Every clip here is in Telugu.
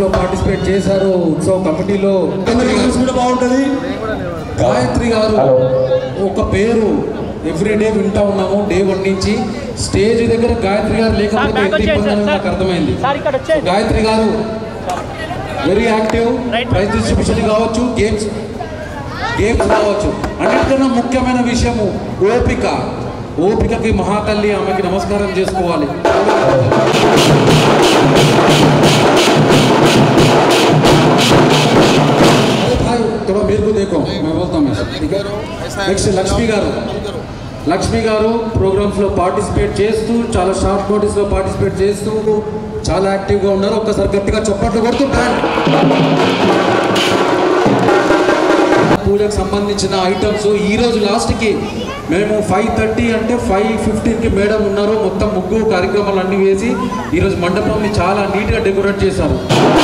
లో పార్టిసిపేట్ చేశారు ఉత్సవ కమిటీలో కూడా బాగుంటుంది గాయత్రి గారు ఒక పేరు ఎవ్రీ డే వింటా ఉన్నాము డే వన్ నుంచి స్టేజ్ దగ్గర గాయత్రి గారు లేకపోతే ఎంత ఇబ్బంది అనేది నాకు అర్థమైంది Gayatri garu very active prize distribution కావచ్చు గేమ్స్ గేమ్స్ కావచ్చు అన్నిటికన్నా ముఖ్యమైన విషయము ఓపిక ఓపికకి మహాతల్లి ఆమెకి నమస్కారం చేసుకోవాలి अरे भाई थोड़ा मेरे को देखो मैं बोलता हूँ ऐसे, ठीक है నెక్స్ట్ లక్ష్మి గారు లక్ష్మి గారు ప్రోగ్రామ్స్ లో పార్టిసిపేట్ చేస్తూ చాలా షార్ట్ నోటీస్ లో పార్టిసిపేట్ చేస్తూ చాలా యాక్టివ్ గా ఉన్నారు ఒక్కసారి గట్టిగా చప్పట్లు కొడుతూ బ్యాండ్ పూజకు సంబంధించిన ఐటమ్స్ ఈ రోజు లాస్ట్ కి మేము ఫైవ్ థర్టీ అంటే ఫైవ్ ఫిఫ్టీన్ కి మేడం ఉన్నారు మొత్తం ముగ్గు కార్యక్రమాలు అన్ని వేసి ఈరోజు మండపంని చాలా నీట్ గా డెకరేట్ చేశారు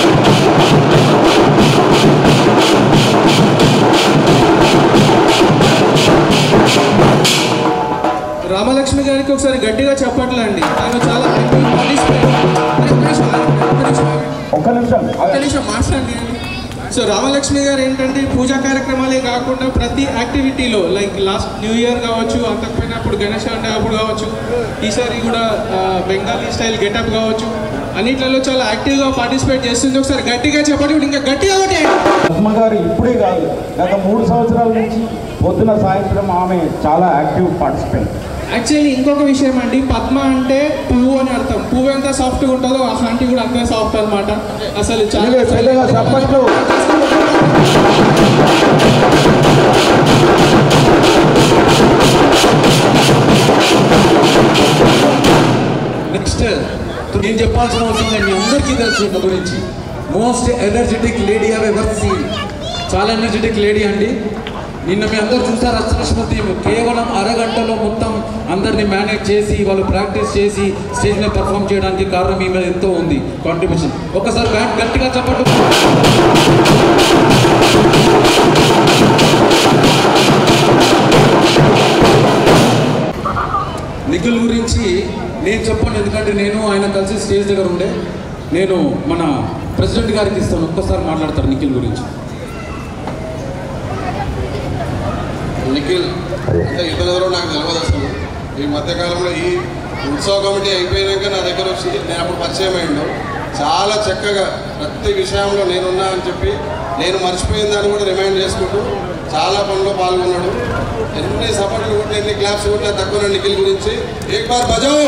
రామలక్ష్మి గారికి ఒకసారి గట్టిగా చెప్పట్లండి తను చాలా happy participate. ఒక్క నిమిషం ఆగండి, ఒక్క నిమిషం ఆగండి. ఒక్క నిమిషం ఒక్క నిమిషం మాట్లాడండి సో రామలక్ష్మి గారు ఏంటంటే పూజా కార్యక్రమాలే కాకుండా ప్రతి యాక్టివిటీలో లైక్ లాస్ట్ న్యూ ఇయర్ కావచ్చు అంతకపోయినప్పుడు గణేష్ అంటే అప్పుడు కావచ్చు ఈసారి కూడా ఆ, బెంగాలీ స్టైల్ గెటప్ కావచ్చు అన్నిట్లలో చాలా యాక్టివ్గా పార్టిసిపేట్ చేస్తుంది ఒకసారి గట్టిగా చెప్పండి ఇప్పుడు ఇంకా గట్టిగా ఒకటి పద్మ గారు ఇప్పుడే కాదు గత మూడు సంవత్సరాల నుంచి పొద్దున సాయంత్రం ఆమె చాలా యాక్టివ్ పార్టిసిపెంట్ యాక్చువల్లీ ఇంకొక విషయం అండి పద్మ అంటే పువ్వు అని అర్థం పువ్వు ఎంత సాఫ్ట్గా ఉంటుందో ఆ ఆంటీ కూడా అంతే సాఫ్ట్ అన్నమాట అసలు ఇదిగో పెద్దగా చప్పట్లు. నెక్స్ట్ నేను చెప్పాల్సిన అవసరం లేదు మీ అందరికీ తెలుసు ఈమె గురించి most energetic lady of ever seen చాలా ఎనర్జెటిక్ లేడీ అండి నిన్న మీ అందరు చూసారు అష్టలక్ష్మతి కేవలం అరగంటలో మొత్తం అందరిని మేనేజ్ చేసి వాళ్ళు ప్రాక్టీస్ చేసి స్టేజ్ మీద పర్ఫామ్ చేయడానికి కారణం మీ మీద ఎంతో ఉంది కాంట్రిబ్యూషన్ ఒకసారి బ్యాండ్ గట్టిగా చెప్పండి నిఖిల్ గురించి నేను చెప్పను ఎందుకంటే నేను ఆయన కలిసి స్టేజ్ దగ్గర ఉండే నేను మన ప్రెసిడెంట్ గారికి ఇస్తాను ఒక్కసారి మాట్లాడతారు నిఖిల్ గురించి నిఖిల్ అంటే ఇతరులు నాకు తెలియదు అసలు ఈ మధ్యకాలంలో ఈ ఉత్సవ కమిటీ అయిపోయినాక నా దగ్గర వచ్చి నేను అప్పుడు పరిచయం అయ్యిండు చాలా చక్కగా ప్రతి విషయంలో నేనున్నా అని చెప్పి నేను మర్చిపోయిన దాన్ని కూడా రిమైండ్ చేసుకుంటూ చాలా పనుల్లో పాల్గొన్నాడు ఎన్ని సపోర్ట్లు కొట్టి ఎన్ని క్లాప్స్ కొట్టినా తక్కువ నిఖిల్ గురించి ఏక్ బార్ బజావ్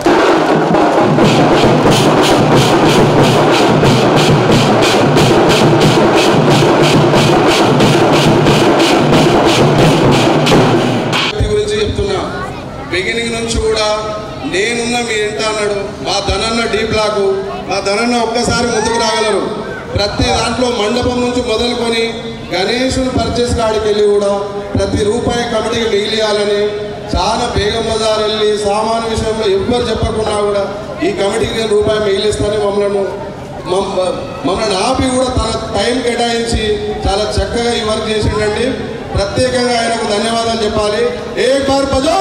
వ్యక్తి గురించి చెప్తున్నా బిగినింగ్ నుంచి కూడా నేనున్న మీ ఇంట అన్నాడు మా ధనన్న డీ బ్లాక్ మా ధనన్న ఒక్కసారి ముందుకు రాగలరు ప్రతి దాంట్లో మండపం నుంచి మొదలుకొని గణేషుని పర్చేస్ కాడికి వెళ్ళి కూడా ప్రతి రూపాయి కమిటీకి మిగిలియాలని చాలా బేగం బజార్ వెళ్ళి సామాను విషయంలో ఎవ్వరు చెప్పకుండా కూడా ఈ కమిటీకి నేను రూపాయి మిగిలిస్తానని మమ్మల్ని మమ్మ- మమ్మల్ని ఆపి కూడా తన టైం కేటాయించి చాలా చక్కగా ఈ వర్క్ చేసిండండి ప్రత్యేకంగా ఆయనకు ధన్యవాదాలు చెప్పాలి ఏ బార్ బజో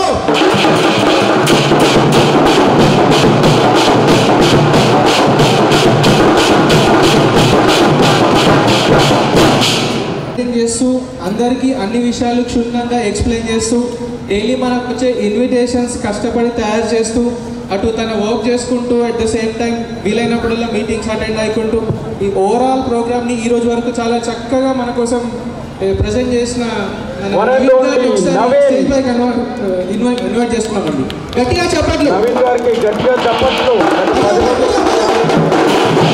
ఎక్స్ప్లెయిన్ చేస్తూ అందరికీ అన్ని విషయాలు క్షుణ్ణంగా ఎక్స్ప్లెయిన్ చేస్తూ డైలీ మనకు వచ్చే ఇన్విటేషన్స్ కష్టపడి తయారు చేస్తూ అటు తన వర్క్ చేసుకుంటూ అట్ ద సేమ్ టైం వీలైనప్పుడల్లా మీటింగ్స్ అటెండ్ అయ్యుకుంటూ ఈ ఓవరాల్ ప్రోగ్రామ్ని ఈ రోజు వరకు చాలా చక్కగా మన కోసం ప్రజెంట్ చేసిన మన One and నవీన్ గారిని only ఒకసారి నవీన్. stage పైకి ఇన్వైట్ ఇన్వైట్ ఇన్వైట్ చేస్తున్నామండి గట్టిగా చెప్పట్లు నవీన్ గారికి గట్టిగా చప్పట్లు పది మంది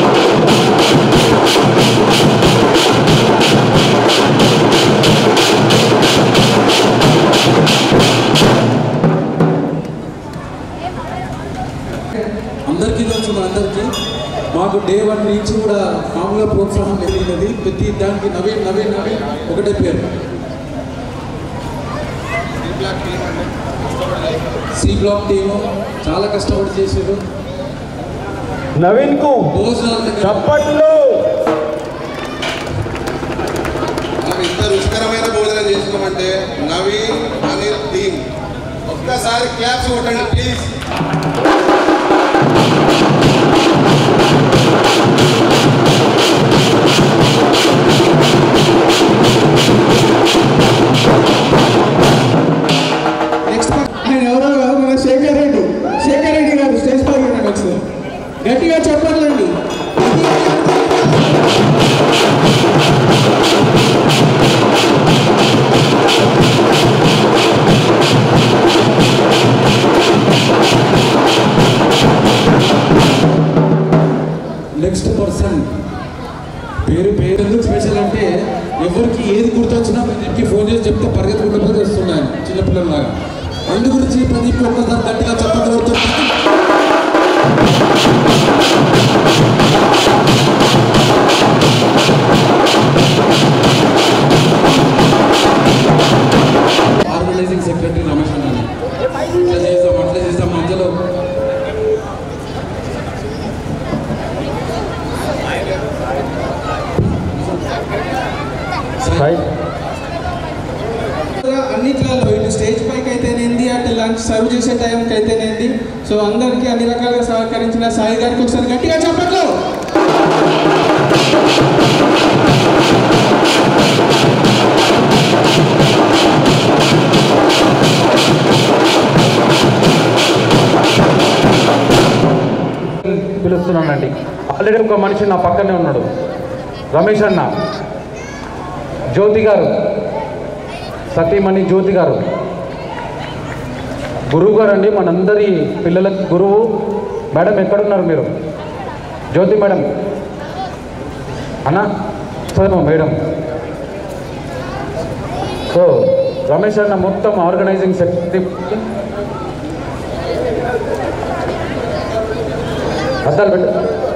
అందరికీ తెలుసు మనందరికీ మాకు డే వన్ నుంచి కూడా మామూలుగా ప్రోత్సాహం జరిగినది ప్రతి దానికి నవీన్ నవీన్ నవీన్ ఒకటే పేరు సి బ్లాక్ టీము చాలా కష్టపడి చేసారు నవీన్ కు భోజనాల దగ్గర చప్పట్లు మనం ఇంత రుచికరమైన భోజనం చేసినామంటే నవీన్ అనిల్ టీమ్ ఒక్కసారి క్లాప్స్ కొట్టండి ప్లీజ్ శేఖర్ రెడ్డి శేఖర్ రెడ్డి గారు స్టేజ్ పైకి రండి ఒకసారి గట్టిగా చెప్పాలండి నెక్స్ట్ పర్సన్ పేరు పేరు ఎందుకు స్పెషల్ అంటే ఎవరికి ఏది గుర్తొచ్చినా ప్రదీప్కి ఫోన్ చేసి చెప్తే పరిగెత్తుకుంటూ పోతే వస్తున్నాను చిన్నపిల్లలాగా అందు గురించి ప్రదీప్ ఒక్కసారి గట్టిగా చెప్పగలుగుతూ ఆర్గనైజింగ్ సెక్రటరీ రమేష్ అన్నాను ఇట్లా చేస్తాం అట్లా చేస్తాం మధ్యలో అన్నిట్లలో ఇటు స్టేజ్ పైకి అయితేనేంది అటు లంచ్ సర్వ్ చేసే టైంకి అయితేనేంది సో అందరికీ అన్ని రకాలుగా సహకరించిన సాయి గారికి ఒకసారి గట్టిగా చెప్పట్లు పిలుస్తున్నానండి ఆల్రెడీ ఒక మనిషి నా పక్కనే ఉన్నాడు రమేష్ అన్న జ్యోతి గారు సతీమణి జ్యోతి గారు గురువు గారు అండి మనందరి పిల్లలకు గురువు మేడం ఎక్కడున్నారు మీరు జ్యోతి మేడం అన్నా సార్ మేడం సో రమేష్ అన్న మొత్తం ఆర్గనైజింగ్ సెక్రటరీ అద్దాలు పెట్టు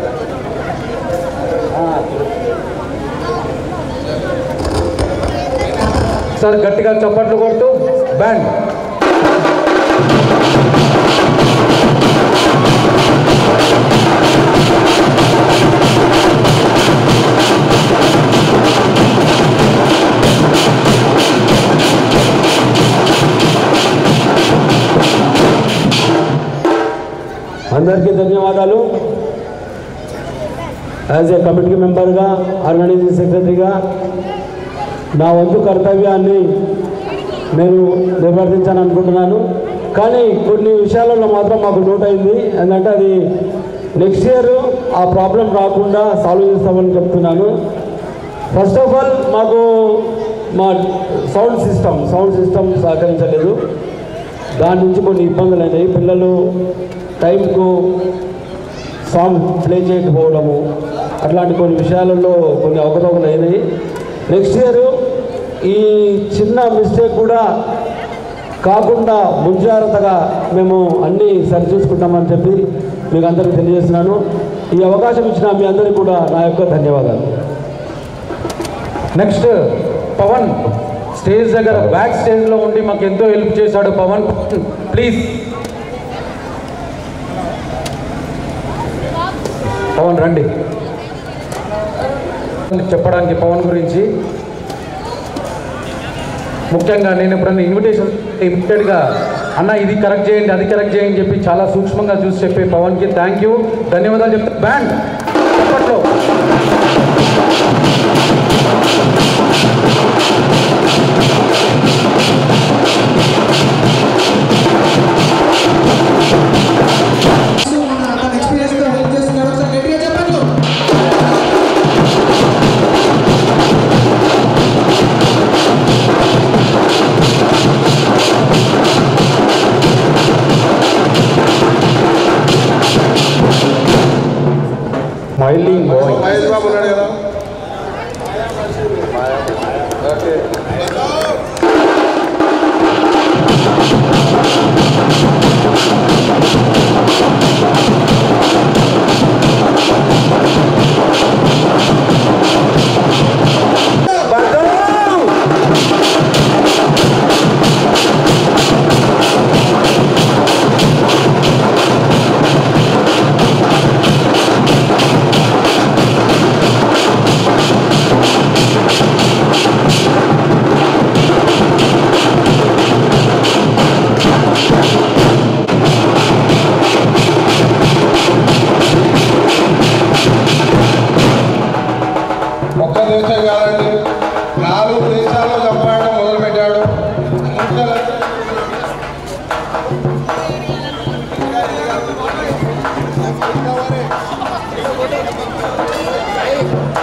సార్ గట్టిగా చప్పట్లు కొడుతూ బ్యాండ్ అందరికీ ధన్యవాదాలు యాజ్ ఏ కమిటీ మెంబర్గా ఆర్గనైజింగ్ సెక్రటరీగా నా వంతు కర్తవ్యాన్ని నేను నిర్వర్తించాను అనుకుంటున్నాను కానీ కొన్ని విషయాలలో మాత్రం మాకు నోట్ అయింది ఎందుకంటే అది నెక్స్ట్ ఇయర్ ఆ ప్రాబ్లం రాకుండా సాల్వ్ చేస్తామని చెప్తున్నాను ఫస్ట్ ఆఫ్ ఆల్ మాకు మా సౌండ్ సిస్టమ్ సౌండ్ సిస్టమ్ సహకరించలేదు దాని నుంచి కొన్ని ఇబ్బందులు అయినాయి పిల్లలు టైంకు సాంగ్ ప్లే చేయకపోవడము అట్లాంటి కొన్ని విషయాలలో కొన్ని అవకతవకలు అయినాయి నెక్స్ట్ ఇయర్ ఈ చిన్న మిస్టేక్ కూడా కాకుండా ముంజాగ్రత్తగా మేము అన్నీ సరిచూసుకుంటామని చెప్పి మీకు అందరికీ తెలియజేస్తున్నాను ఈ అవకాశం ఇచ్చిన మీ అందరికీ కూడా నా యొక్క ధన్యవాదాలు నెక్స్ట్ పవన్ స్టేజ్ దగ్గర బ్యాక్ స్టేజ్లో ఉండి మాకు ఎంతో హెల్ప్ చేశాడు పవన్ ప్లీజ్ పవన్ రండి చెప్పడానికి పవన్ గురించి ముఖ్యంగా నేను ఎప్పుడన్నా ఇన్విటేషన్ ఇమ్మీడియట్గా అన్న ఇది కరెక్ట్ చేయండి అది కరెక్ట్ చేయండి చెప్పి చాలా సూక్ష్మంగా చూసి చెప్పే పవన్కి థ్యాంక్ యూ ధన్యవాదాలు చెప్తా బ్యాండ్ చెప్పట్లో తన ఎక్స్పీరియన్స్తో హెల్ప్ చేస్తున్నారు ఒకసారి గట్టిగా చెప్పట్లు స్మైలింగ్ బాయ్ మహేష్ బాబు ఉన్నాడు కదా Thank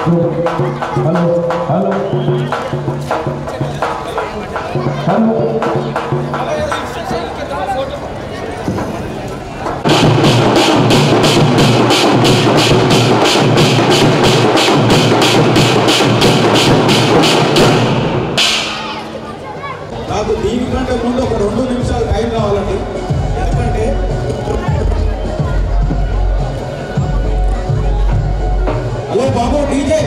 హలో హలో హలో నాకు దీనికంటే ముందు ఒక రెండు నిమిషాలు టైం కావాలండి ఎందుకంటే హలో బాబు డీజే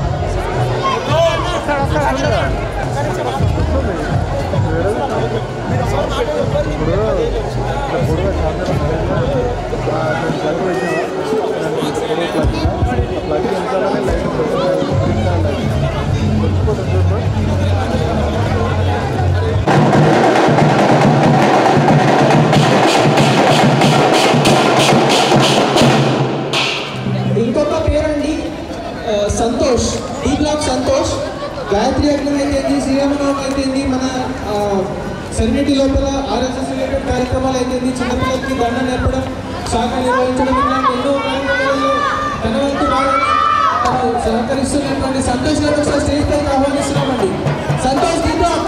ఇంకొక పేరండి ఆ, సంతోష్ డి బ్లాక్ సంతోష్ గాయత్రి యజ్ఞం అయితేంది శ్రీరామనవమి అయితేంది మన సెరెనిటీ లోపల ఆర్ఎస్ఎస్ రిలేటెడ్ కార్యక్రమాలు అయితేంది చిన్నపిల్లలకి దండ నేర్పడం శాఖ నిర్వహించడం ఇలాంటి ఎన్నో కార్యక్రమాలలో తన వంతు భాగాన్ని తను సహకరిస్తున్నటువంటి సంతోష్ గారు ఒకసారి స్టేజ్ పైకి ఆహ్వానిస్తున్నామండి సంతోష్ డి బ్లాక్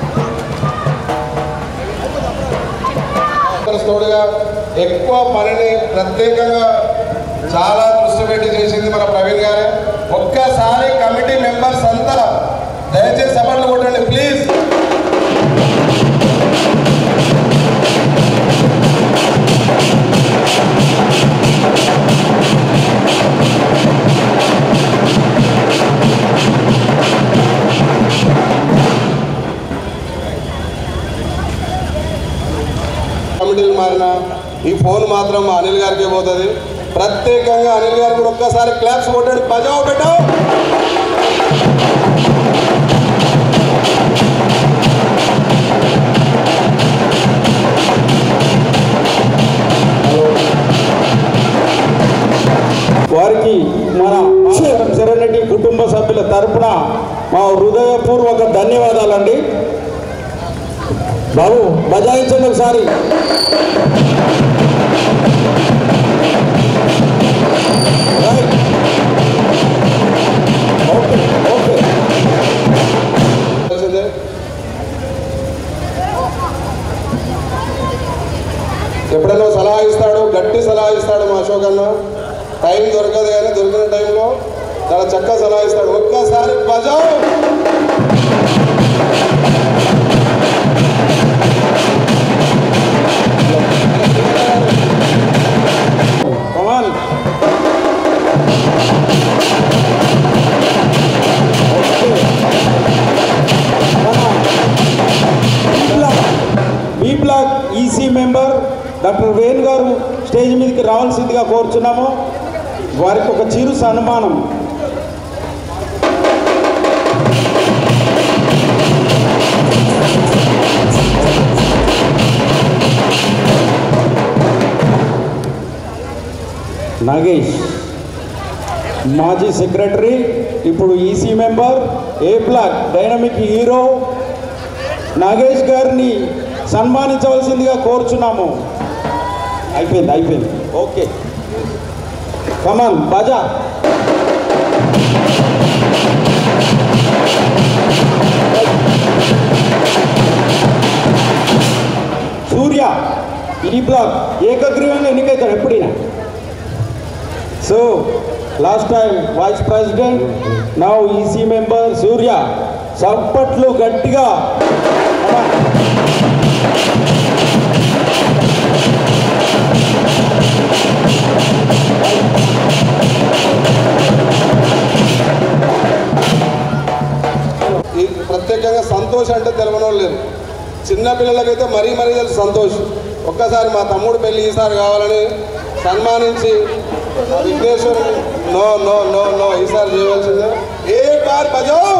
తోడుగా ఎక్కువ పనిని ప్రత్యేకంగా చాలా దృష్టి పెట్టి చేసింది మన ప్రవీణ్ గారే ఒక్కసారి కమిటీ మెంబర్స్ అంతా దయచేసి సభలు కొట్టండి ప్లీజ్ కమిటీలు మారిన ఈ ఫోన్ మాత్రం మా అనిల్ గారికి పోతుంది ప్రత్యేకంగా అనిల్ గారికి కూడా ఒక్కసారి క్లాప్స్ కొట్టండి బజావ్ పెట్టావు వారికి మన సెరెనిటీ కుటుంబ సభ్యుల తరపున మా హృదయపూర్వక ధన్యవాదాలండి బాబు బజాయించండి ఒకసారి రైట్. ఓకే ఓకే తెలిసిందే ఎప్పుడైనా సలహా ఇస్తాడు గట్టి సలహా ఇస్తాడు మా అశోక్ అన్న టైం దొరకదు కానీ దొరికిన టైంలో చాలా చక్కగా సలహా ఇస్తాడు ఒక్కసారి బజావ్ come on B block EC member doctor Venu garu stage మీదకి రావాల్సిందిగా కోరుచున్నాము వారికి ఒక చిరు సన్మానం నాగేష్ మాజీ సెక్రటరీ ఇప్పుడు ఈసీ మెంబర్ ఏ బ్లాక్ డైనమిక్ హీరో నాగేష్ గారిని సన్మానించవలసిందిగా కోరుచున్నాము అయిపోయింది అయిపోయింది ఓకే కమాన్ బాజా సూర్య ఈ బ్లాక్ ఏకగ్రీవంగా ఎన్నికైతాడు ఎప్పుడైనా so last time vice president now EC member Surya చప్పట్లు గట్టిగా ఈ ప్రత్యేకంగా సంతోష్ అంటే తెలవని వాళ్ళు లేరు చిన్న పిల్లలకైతే మరీ మరీ తెలుసు సంతోష్ ఒక్కసారి మా తమ్ముడు పెళ్లి ఈసారి కావాలని సన్మానించి విఘ్నేశ్వరుని నో నో నో నో ఈసారి చేయవలసిందే ఏ బార్ బజావ్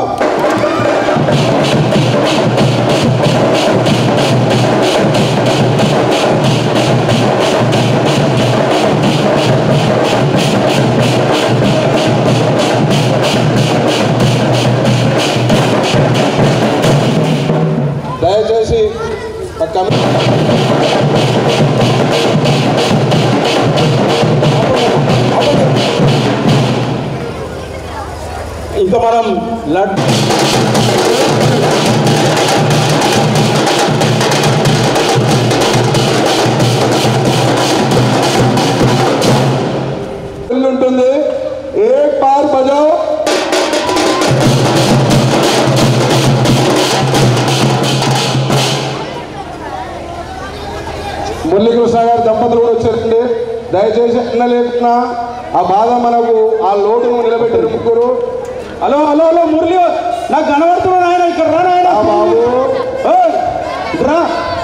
దయచేసి ఆ కమి- ఇంకా మనం లడ్ ఉంటుంది ఏ పార్ బజావ్ మురళీకృష్ణ గారి దంపతులు కూడా వచ్చారండి దయచేసి అన్న లేకున్నా ఆ బాధ మనకు ఆ లోటును నిలబెట్టారు ముగ్గురు హలో హలో హలో మురళి నాకు కనబడుతున్నాడు ఆయన ఇక్కడ రా నాయన ఆ బాబు ఏయ్, ఇటు రా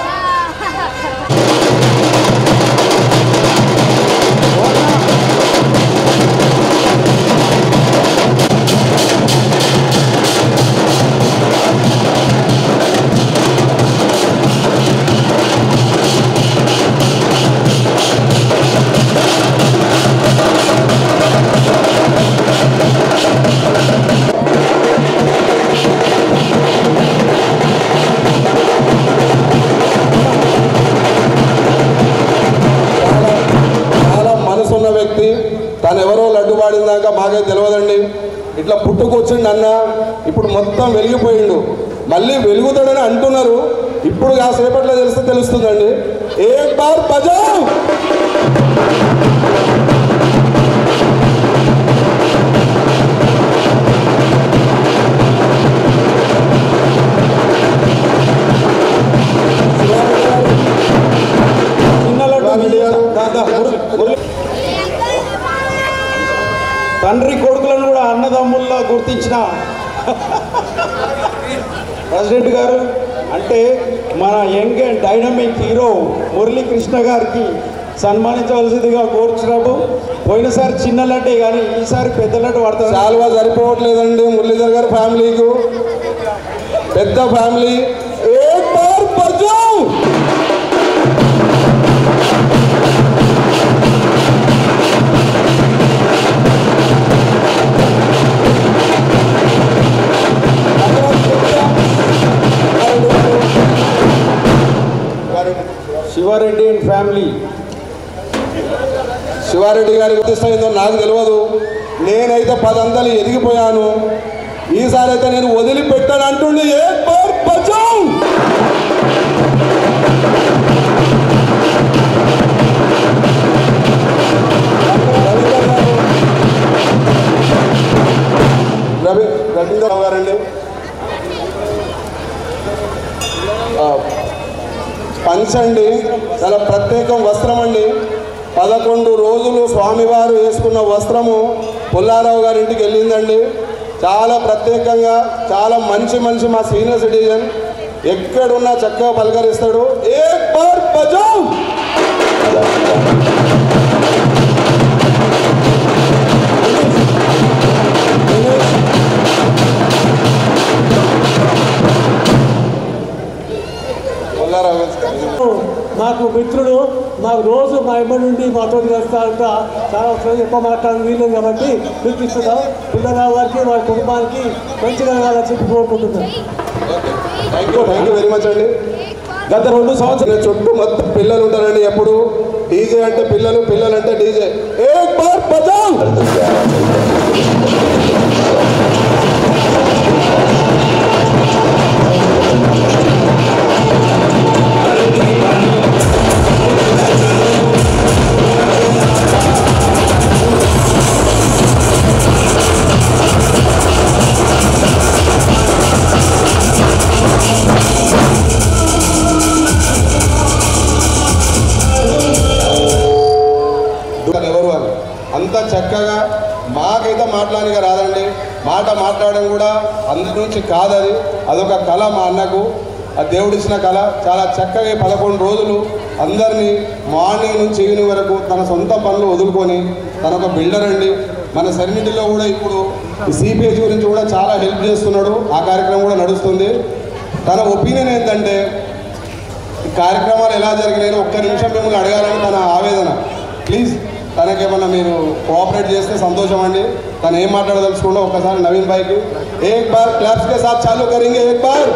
చాలా మనసున్న వ్యక్తి తను ఎవరో లడ్డు పాడిందాక మాకే తెలియదండి ఇట్లా పుట్టుకొచ్చిండు అన్న ఇప్పుడు మొత్తం వెలిగిపోయిండు మళ్ళీ వెలుగుతాడని అంటున్నారు ఇప్పుడు కాసేపట్లో తెలిస్తే తెలుస్తుందండి ఏ బార్ బజావ్ చిన్న లడ్డు దా, దా, మురళి, మురళి. తండ్రి కొడుకులను కూడా అన్నదమ్ముల్లో గుర్తించిన ప్రెసిడెంట్ గారు అంటే మన young and dynamic hero Muralikrishna గారికి సన్మానించవలసిందిగా కోరుచున్నాము పోయినసారి చిన్న లడ్డే కానీ ఈసారి పెద్ద లడ్డు పడతారు చాలా సరిపోవట్లేదండి మురళీధర్ గారి ఫ్యామిలీకు పెద్ద ఫ్యామిలీ ఏ బార్ బజావ్ శివారెడ్డి అండ్ ఫ్యామిలీ శివారెడ్డి గారికి గుర్తిస్తుందో నాకు తెలియదు నేనైతే పదంతలు ఎదిగిపోయాను ఈసారి అయితే నేను వదిలిపెట్టాను అంటుండే ఏ బార్ బజావ్ రవి రవీంద్రరావు గారండి ఆ, పంచండి చాలా ప్రత్యేకం వస్త్రం అండి పదకొండు రోజులు స్వామివారు వేసుకున్న వస్త్రము పుల్లారావు గారి ఇంటికి వెళ్ళిందండి చాలా ప్రత్యేకంగా చాలా మంచి మంచి మా సీనియర్ సిటిజన్ ఎక్కడున్నా చక్కగా పలకరిస్తాడు ఏ బార్ బజావ్ పుల్లారావు గారు మాకు మిత్రుడు మాకు రోజు మా ఇమ్మడి నుండి మాతో వస్తారంట చాలా అవసరం ఎక్కువ మాట్లాడడం వీలేదు కాబట్టి మీకు ఇస్తున్నాం పిల్లరావు గారికి వారి కుటుంబానికి మంచిగా కావాలని చెప్పి కోరుకుంటున్నాను thank you thank you very much అండి గత రెండు సంవత్సరాల చుట్టూ మొత్తం పిల్లలు ఉంటారండి ఎప్పుడు డీజే అంటే పిల్లలు పిల్లలు అంటే డీజే ఏక్ బార్ బజావ్ దుఃఖాలు ఎవరు అని అంత చక్కగా మాకైతే మాట్లాడక రాదండి మాట మాట్లాడడం కూడా అందరి నుంచి కాదది అదొక కళ మా అన్నకు ఆ దేవుడిచ్చిన కళ చాలా చక్కగా ఈ పదకొండు రోజులు అందరినీ మార్నింగ్ నుంచి ఈవినింగ్ వరకు తన సొంత పనులు వదులుకొని తన ఒక బిల్డర్ అండి మన సెరెనిటీలో కూడా ఇప్పుడు ఈ సిపిహెచ్ గురించి కూడా చాలా హెల్ప్ చేస్తున్నాడు ఆ కార్యక్రమం కూడా నడుస్తుంది తన ఒపీనియన్ ఏంటంటే ఈ కార్యక్రమాలు ఎలా జరిగినాయో ఒక్క నిమిషం మిమ్మల్ని అడగాలని తన ఆవేదన ప్లీజ్ తనకేమన్నా మీరు కోఆపరేట్ చేస్తే సంతోషం అండి తను ఏం మాట్లాడదలుచుకుంటో ఒక్కసారి నవీన్ భాయ్కి ఏక్ బార్ క్లాప్స్ కే సాత్ చాలు కరింగే ఏక్ బార్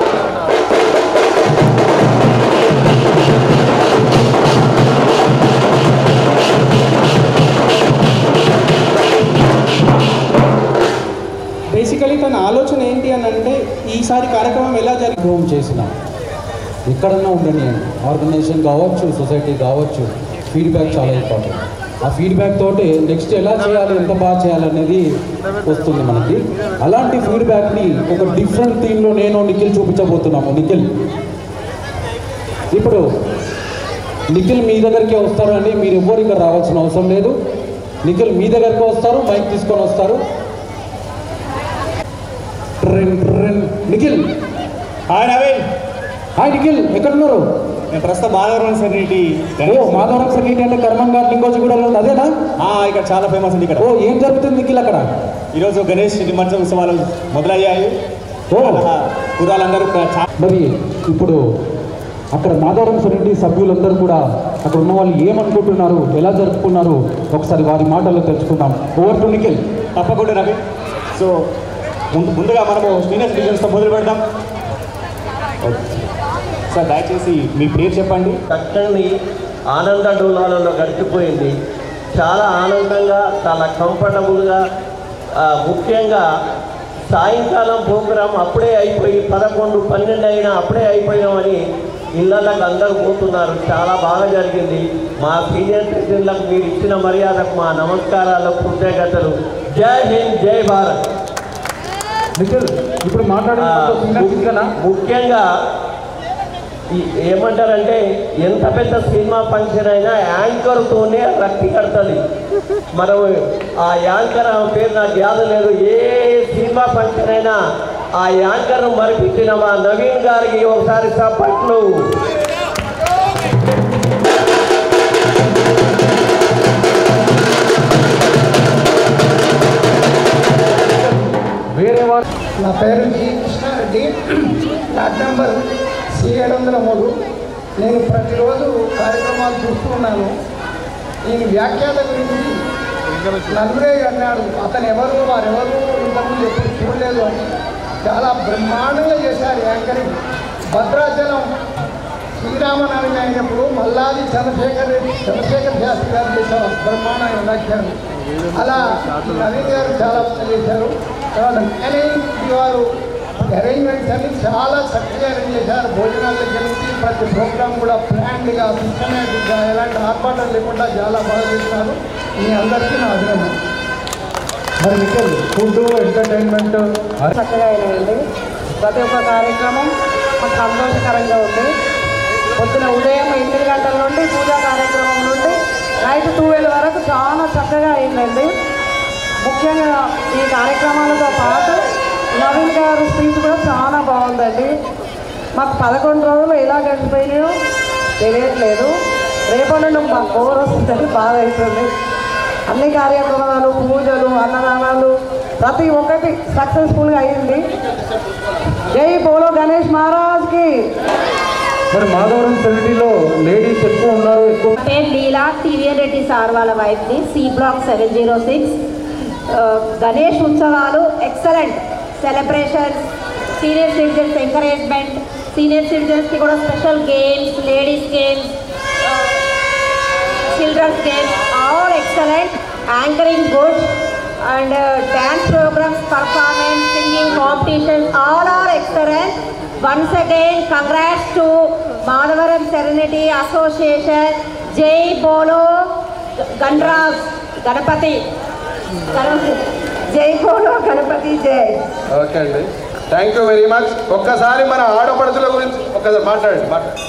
బేసికలీ తను ఈసారి కార్యక్రమం ఎలా జరిగింది కార్యక్రమం చేసిన ఎక్కడన్నా ఉండని ఆర్గనైజేషన్ కావచ్చు సొసైటీ కావచ్చు ఫీడ్బ్యాక్ చాలా ఇంపార్టెంట్ ఆ ఫీడ్బ్యాక్ తోటి నెక్స్ట్ ఎలా చేయాలి ఎంత బాగా చేయాలనేది వస్తుంది మనకి అలాంటి ఫీడ్బ్యాక్ని ఒక డిఫరెంట్ థీమ్లో నేను నిఖిల్ చూపించబోతున్నాము నిఖిల్ ఇప్పుడు నిఖిల్ మీ దగ్గరికి వస్తారు అండి మీరు ఎవ్వరు ఇక్కడ రావాల్సిన అవసరం లేదు నిఖిల్ మీ దగ్గరికి వస్తారు మైక్ తీసుకొని వస్తారు ట్రెన్ ట్రెన్ నిఖిల్ హాయ్ నవీన్ హాయ్ నిఖిల్ ఎక్కడున్నారు నేను ప్రస్తుతం మాధవరం సర్నిటీ ఓ మాధవరం సంగీత అంటే కర్మంగా లింగోజగూడ అదేనా ఇక్కడ చాలా ఫేమస్ అండి ఇక్కడ ఓ ఏం జరుగుతుంది నిఖిల్ అక్కడ ఈరోజు గణేష్ నిమజ్జన ఉత్సవాలు మొదలయ్యాయి ఓ కురాలందరూ మరి ఇప్పుడు అక్కడ మాధవరం సొసైటీ సభ్యులందరూ కూడా అక్కడ ఉన్న వాళ్ళు ఏమనుకుంటున్నారు ఎలా జరుపుకున్నారు ఒకసారి వారి మాటల్లో తెలుసుకుందాం ఓవర్ టు నిఖిల్ తప్పకుండా రవి సో ముందు ముందుగా మనము సీనియర్ సిటిజన్స్తో మొదలు పెడదాం సార్ దయచేసి మీ పేరు చెప్పండి చక్కని ఆనంద డోలాలలో గడిచిపోయింది చాలా ఆనందంగా చాలా కంఫర్టబుల్గా ఆ, ముఖ్యంగా సాయంకాలం ప్రోగ్రాం అప్పుడే అయిపోయి పదకొండు పన్నెండు అయినా అప్పుడే అయిపోయామని ఇళ్ళకి అందరూ పోతున్నారు చాలా బాగా జరిగింది మా సీనియర్ సిటిజన్లకు మీరు ఇచ్చిన మర్యాదకు మా నమస్కారాలు కృతజ్ఞతలు జై హింద్ జై భారత్ నిఖిల్ ఇప్పుడు ఆ, మాట్లాడే ముఖ్యంగా ఈ- ఏమంటారంటే ఎంత పెద్ద సినిమా ఫంక్షన్ అయినా యాంకర్తోనే రక్తి కడుతుంది మనం ఆ యాంకర్ ఆమె పేరు నాకు యాద లేదు ఏ సినిమా ఫంక్షన్ అయినా ఆ యాంకర్ను మరిపించిన మా నవీన్ గారికి ఒకసారి సపట్లు వేరే వాళ్ళు నా పేరు G Krishnareddy flat number C ఏడు వందల మూడు నేను ప్రతిరోజు కార్యక్రమాలు చూస్తున్నాను ఈ వ్యాఖ్యాత గురించి నలుగురే అన్నాడు అతను ఎవరు వారెవరు ఇంతకుముందు ఎప్పుడు చూడలేదు అని చాలా బ్రహ్మాండంగా చేశారు యాంకరింగ్ భద్రాచలం శ్రీరామనవమి అయినప్పుడు మల్లాది చంద్రశేఖర్ రెడ్డి చంద్రశేఖర్ శాస్త్రి గారు చేశారు బ్రహ్మాండమైన వ్యాఖ్యానం అలా ఈ నవీన్ గారు చాలా బాగా చేశారు తర్వాత మేనేజింగ్ వారు అరేంజ్మెంట్స్ అన్ని చాలా చక్కగా అరేంజ్ చేశారు భోజనాల దగ్గర నుంచి ప్రతి ప్రోగ్రామ్ కూడా ప్లాన్డ్గా సిస్టమేటిక్గా ఎలాంటి ఆర్భాటం లేకుండా చాలా బాగా చేస్తున్నారు మీ అందరికీ నా అభినందన మరి నిఖిల్ ఫుడ్ ఎంటర్టైన్మెంట్ చక్కగా అయినాయండి ప్రతి ఒక్క కార్యక్రమం మాకు సంతోషకరంగా ఉంది పొద్దున ఉదయం ఎనిమిది గంటల నుండి పూజా కార్యక్రమం నుండి నైట్ ట్వెల్వ్ వరకు చాలా చక్కగా అయిందండి ముఖ్యంగా ఈ కార్యక్రమాలతో పాటు నవీన్ గారి స్పీచ్ కూడా చాలా బాగుందండి మాకు పదకొండు రోజులు ఎలా గడిచిపోయినాయో తెలియట్లేదు రేపటి నుండి మాకు బోర్ వస్తుందని బాధ అవుతుంది అన్ని కార్యక్రమాలు పూజలు అన్నదానాలు ప్రతి ఒక్కటి సక్సెస్ఫుల్గా అయింది జై బోలో గణేష్ మహారాజ్కి మరి మాధవరం సొసైటీలో లేడీస్ ఎక్కువ ఉన్నారు ఎక్కువ పేరు లీలా టీవీఎన్ రెడ్డి సార్ వాళ్ళ వైఫ్ని C block seven zero six Ganesh ఉత్సవాలు excellent celebrations senior citizens encouragement senior సిటిజన్స్కి కూడా special games ladies games childrens games all excellent anchoring good and dance programmes performance singing competitions all are excellent once again congrats to Madhavaram serenity association జై బోలో గణరాజ్ గణపతి గణపతి జై బోలో గణపతి జై ఓకే అండి థ్యాంక్ యూ వెరీ మచ్ ఒక్కసారి మన ఆడపడుచుల గురించి ఒక్కసారి మాట్లాడండి మాట్లాడండి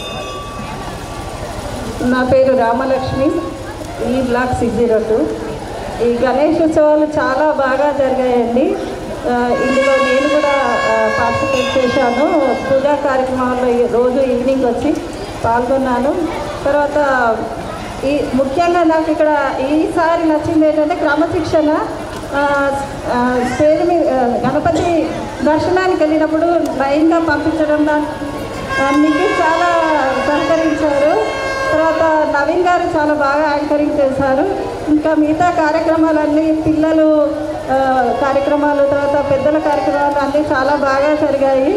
నా పేరు రామలక్ష్మి ఈ బ్లాక్ సిక్స్ జీరో టూ ఈ గణేష్ ఉత్సవాలు చాలా బాగా జరిగాయండి ఆ, ఇందులో నేను కూడా పార్టిసిపేట్ చేశాను పూజా కార్యక్రమాల్లో ఈ రోజు ఈవినింగ్ వచ్చి పాల్గొన్నాను తర్వాత ఈ ముఖ్యంగా నాకు ఇక్కడ ఈసారి నచ్చింది ఏంటంటే క్రమశిక్షణ ఆ, ఆ, స్టేజ్ మీద ఆ, గణపతి దర్శనానికి వెళ్ళినప్పుడు లైన్గా పంపించడం దానికి అన్నికి చాలా సహకరించారు తర్వాత నవీన్ గారు చాలా బాగా యాంకరింగ్ చేశారు ఇంకా మిగతా కార్యక్రమాలన్నీ పిల్లలు ఆ, కార్యక్రమాలు తర్వాత పెద్దల కార్యక్రమాలు అన్నీ చాలా బాగా జరిగాయి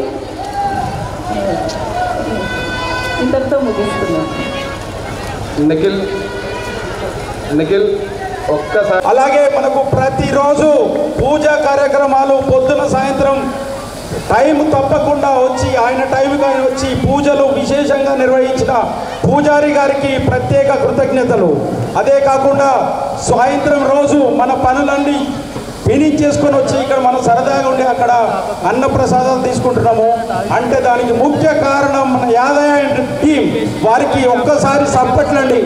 ఇంతటితో ముగిస్తున్నాను నిఖిల్ నిఖిల్ ఒక్కసారి అలాగే మనకు ప్రతిరోజు పూజా కార్యక్రమాలు పొద్దున సాయంత్రం టైం తప్పకుండా వచ్చి ఆయన టైంకి ఆయన వచ్చి పూజలు విశేషంగా నిర్వహించిన పూజారి గారికి ప్రత్యేక కృతజ్ఞతలు అదే కాకుండా సాయంత్రం రోజు మన పనులన్నీ ఫినిష్ చేసుకొని వచ్చి ఇక్కడ మనం సరదాగా ఉండి అక్కడ అన్న ప్రసాదాలు తీసుకుంటున్నాము అంటే దానికి ముఖ్య కారణం మన యాదయ్య టీం వారికి ఒక్కసారి సప్పట్లండి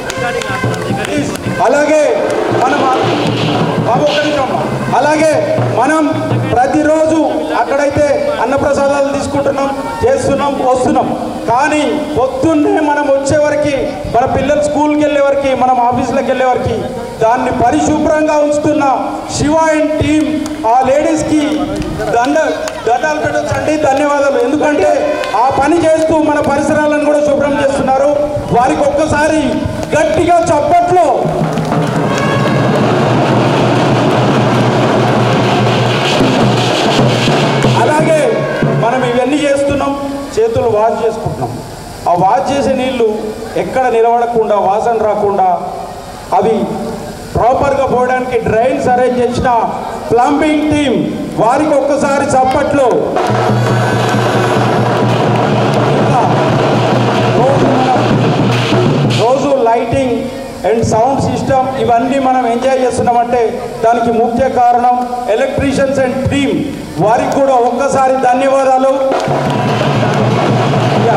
అలాగే మనం బాబు ఒక్క నిమిషం అమ్మా. అలాగే మనం ప్రతిరోజు అక్కడైతే అన్నప్రసాదాలు తీసుకుంటున్నాం చేస్తున్నాం వస్తున్నాం కానీ పొద్దున్నే మనం వచ్చే వరకు మన పిల్లలు స్కూల్కి వెళ్ళే వరకు మనం ఆఫీసులకు వెళ్ళే వరకు దాన్ని పరిశుభ్రంగా ఉంచుతున్న శివ అండ్ టీం ఆ లేడీస్కి దండ దండాలు పెట్టొచ్చండి ధన్యవాదాలు ఎందుకంటే ఆ పని చేస్తూ మన పరిసరాలను కూడా శుభ్రం చేస్తున్నారు వారికి ఒక్కసారి గట్టిగా చప్పట్లో అలాగే మనం ఇవన్నీ చేస్తున్నాం చేతులు వాష్ చేసుకుంటున్నాం ఆ వాష్ చేసే నీళ్లు ఎక్కడ నిలబడకుండా వాసన రాకుండా అవి ప్రాపర్గా పోవడానికి డ్రైన్స్ అరేంజ్ చేసిన ప్లంబింగ్ టీం వారికి ఒక్కసారి చప్పట్లు ఇంకా రోజు మనం రోజు లైటింగ్ అండ్ సౌండ్ సిస్టమ్ ఇవన్నీ మనం ఎంజాయ్ చేస్తున్నామంటే దానికి ముఖ్య కారణం ఎలక్ట్రీషియన్స్ అండ్ టీమ్ వారికి కూడా ఒక్కసారి ధన్యవాదాలు యా.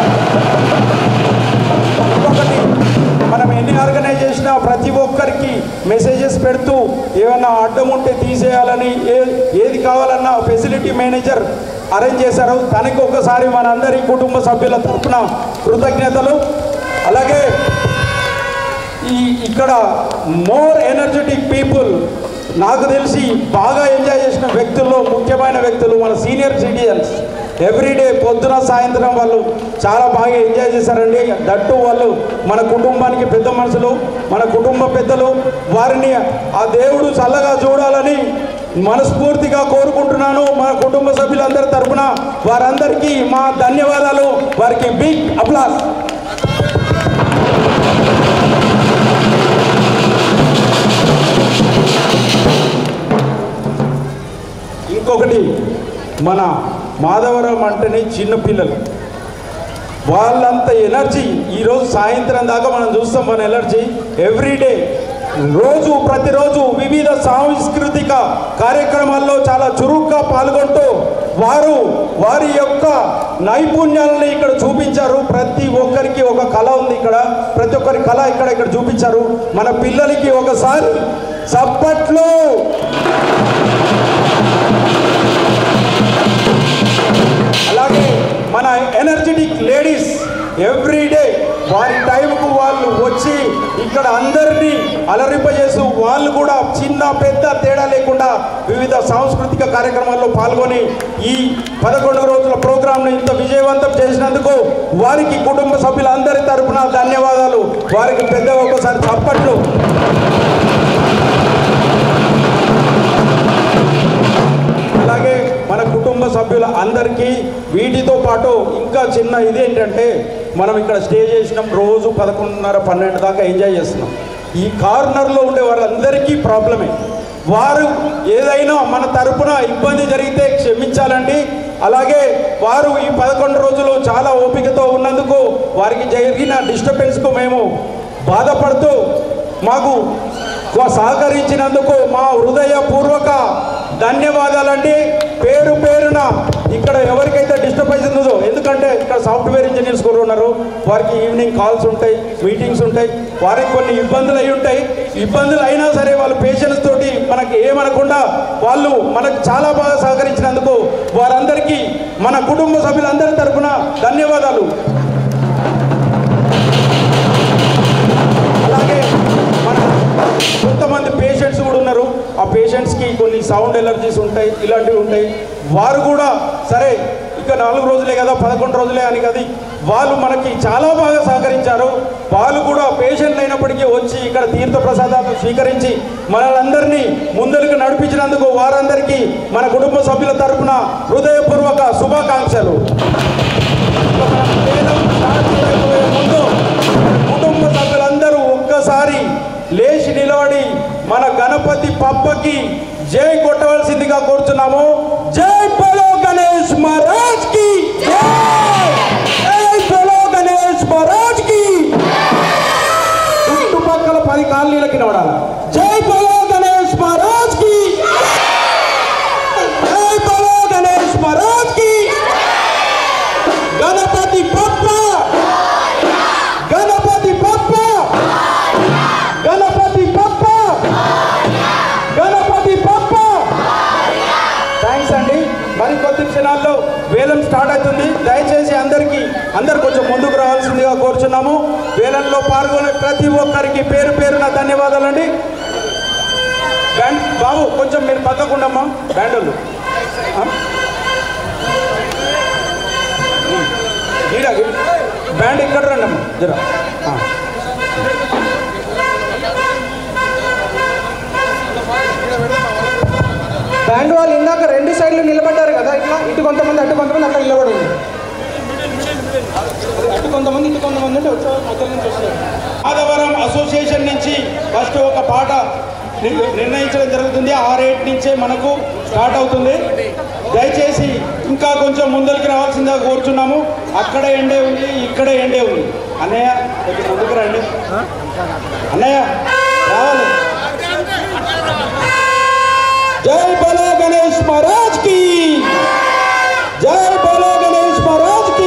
ఇంకొకటి మనం ఎన్ని ఆర్గనైజ్ చేసినా ప్రతి ఒక్కరికి మెసేజెస్ పెడుతూ ఏమైనా అడ్డం ఉంటే తీసేయాలని ఏ ఏది కావాలన్నా ఫెసిలిటీ మేనేజర్ అరేంజ్ చేశారు తనకి ఒకసారి మనందరి కుటుంబ సభ్యుల తరఫున కృతజ్ఞతలు అలాగే ఈ ఇక్కడ మోర్ ఎనర్జెటిక్ పీపుల్ నాకు తెలిసి బాగా ఎంజాయ్ చేసిన వ్యక్తుల్లో ముఖ్యమైన వ్యక్తులు మన సీనియర్ సిటిజన్స్ ఎవ్రీడే పొద్దున సాయంత్రం వాళ్ళు చాలా బాగా ఎంజాయ్ చేశారండి దట్టు వాళ్ళు మన కుటుంబానికి పెద్ద మనుషులు మన కుటుంబ పెద్దలు వారిని ఆ దేవుడు చల్లగా చూడాలని మనస్ఫూర్తిగా కోరుకుంటున్నాను మా కుటుంబ సభ్యులందరి తరపున వారందరికీ మా ధన్యవాదాలు వారికి బిగ్ అప్లాస్ ఇంకొకటి మన మాధవరం అంటేనే చిన్నపిల్లలు వాళ్ళంత ఎనర్జీ ఈరోజు సాయంత్రం దాకా మనం చూస్తాం మన ఎనర్జీ ఎవ్రీడే రోజు ప్రతిరోజు వివిధ సాంస్కృతిక కార్యక్రమాల్లో చాలా చురుగ్గా పాల్గొంటూ వారు వారి యొక్క నైపుణ్యాలని ఇక్కడ చూపించారు ప్రతి ఒక్కరికి ఒక కళ ఉంది ఇక్కడ ప్రతి ఒక్కరి కళ ఇక్కడ ఇక్కడ చూపించారు మన పిల్లలకి ఒకసారి చప్పట్లు అలాగే మన ఎనర్జెటిక్ లేడీస్ ఎవ్రీడే వారి టైంకు వాళ్ళు వచ్చి ఇక్కడ అందరినీ అలరింపజేస్తూ వాళ్ళు కూడా చిన్న పెద్ద తేడా లేకుండా వివిధ సాంస్కృతిక కార్యక్రమాల్లో పాల్గొని ఈ పదకొండు రోజుల ప్రోగ్రాంను ఇంత విజయవంతం చేసినందుకు వారికి కుటుంబ సభ్యులందరి తరపున ధన్యవాదాలు వారికి పెద్దగా ఒకసారి చప్పట్లు అలాగే మన కుటుంబ సభ్యుల అందరికీ వీటితో పాటు ఇంకా చిన్న ఇది ఏంటంటే మనం ఇక్కడ స్టే చేసినాం రోజు పదకొండున్నర పన్నెండు దాకా ఎంజాయ్ చేస్తున్నాం ఈ కార్నర్లో ఉండే వాళ్ళందరికీ ప్రాబ్లమే వారు ఏదైనా మన తరపున ఇబ్బంది జరిగితే క్షమించాలండి అలాగే వారు ఈ పదకొండు రోజులు చాలా ఓపికతో ఉన్నందుకు వారికి జరిగిన డిస్టర్బెన్స్కు మేము బాధపడుతూ మాకు సహకరించినందుకు మా హృదయపూర్వక ధన్యవాదాలండి పేరు పేరున ఇక్కడ ఎవరికైతే డిస్టర్బెన్స్ ఉందో ఎందుకంటే ఇక్కడ సాఫ్ట్వేర్ ఇంజనీర్స్ కూడా ఉన్నారు వారికి ఈవినింగ్ కాల్స్ ఉంటాయి మీటింగ్స్ ఉంటాయి వారికి కొన్ని ఇబ్బందులు అయి ఉంటాయి ఇబ్బందులు అయినా సరే వాళ్ళు పేషెన్స్ తోటి మనకి ఏమనకుండా వాళ్ళు మనకు చాలా బాగా సహకరించినందుకు వారందరికీ మన కుటుంబ సభ్యులందరి తరపున ధన్యవాదాలు అలాగే మన కొంతమంది పేషెంట్స్ కూడా ఉన్నారు ఆ పేషెంట్స్కి కొన్ని సౌండ్ ఎలర్జీస్ ఉంటాయి ఇలాంటివి ఉంటాయి వారు కూడా సరే ఇక నాలుగు రోజులే కదా పదకొండు రోజులే అని కదా వాళ్ళు మనకి చాలా బాగా సహకరించారు వాళ్ళు కూడా పేషెంట్లు అయినప్పటికీ వచ్చి ఇక్కడ తీర్థ ప్రసాదాలు స్వీకరించి మనలందరినీ ముందరికి నడిపించినందుకు వారందరికీ మన కుటుంబ సభ్యుల తరపున హృదయపూర్వక శుభాకాంక్షలు ఇక మనం వేలం స్టార్ట్ చేయబోయే ముందు కుటుంబ సభ్యులందరూ ఒక్కసారి లేచి నిలబడి మన గణపతి పప్పకి జై కొట్టవలసిందిగా కోరుతున్నాము జై బలో గణేష్ గణేష్ మహారాజ్ కి జై బలో గణేష్ మహారాజ్ కి చుట్టుపక్కల పది కాలనీలకి నవడాలి జై బలో గణేష్ మహారాజ్ కి జై బలో గణేష్ మహారాజ్ కి గణపతి బప్ప గణపతి బప్ప గణపతి బప్ప గణపతి బప్ప థ్యాంక్స్ అండి మరి కొద్ది క్షణాల్లో వేలం స్టార్ట్ అవుతుంది దయచేసి అందరికీ అందరు కొంచెం ముందుకు రావాల్సిందిగా కోరుచున్నాము వేలంలో పాల్గొనే ప్రతి ఒక్కరికి పేరు పేరున ధన్యవాదాలండి బ్యాండ్ బాబు కొంచెం మీరు పక్కకుండమ్మా బ్యాండోళ్ళు ఆ? ఈడ బ్యాండ్ ఇక్కడ రండి అమ్మా జరా ఆ. బ్యాండ్ వాళ్ళు ఇందాక రెండు సైడ్లు నిలబడ్డారు కదా ఇట్లా ఇటు కొంతమంది అటు కొంతమంది అక్కడ నిలబడి ఉంది అటు కొంతమంది ఇటు కొంతమంది ఉంటే వచ్చే మధ్య నుంచి వస్తారు మాధవరం అసోసియేషన్ నుంచి ఫస్ట్ ఒక పాట ని- నిర్ణయించడం జరుగుతుంది ఆ రేట్ నుంచే మనకు స్టార్ట్ అవుతుంది దయచేసి ఇంకా కొంచెం ముందరికి రావాల్సిందిగా కోరుచున్నాము అక్కడ ఎండే ఉంది ఇక్కడ ఎండే ఉంది అన్నయ్య కొంచెం ముందుకు రండి అన్నయ్య రావాలి జై బలో గణేష్ మహారాజ్ కి జై బలో గణేష్ మహారాజ్ కి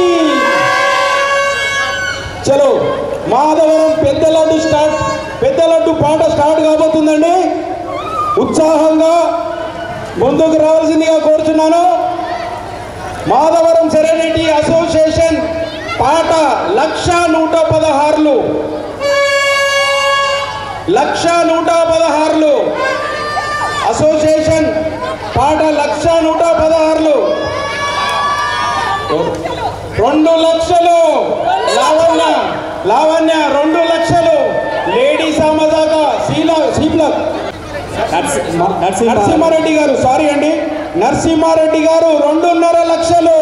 చలో మాధవరం పెద్ద లడ్డు స్టార్ట్ పెద్ద లడ్డు పాట స్టార్ట్ కాబోతుందండి ఉత్సాహంగా ముందుకు రావాల్సిందిగా కోరుచున్నాను మాధవరం సెరెనిటీ అసోసియేషన్ పాట లక్ష నూట పదహారులు లక్ష నూట పదహారులు అసోసియేషన్ పాట లక్ష నూట పదహారులు రెండు లక్షలు లావణ్య లావణ్య రెండు లక్షలు లేడీ సామదాక శీల శీల నరసింహారెడ్డి గారు సారీ అండి నరసింహారెడ్డి గారు రెండున్నర లక్షలు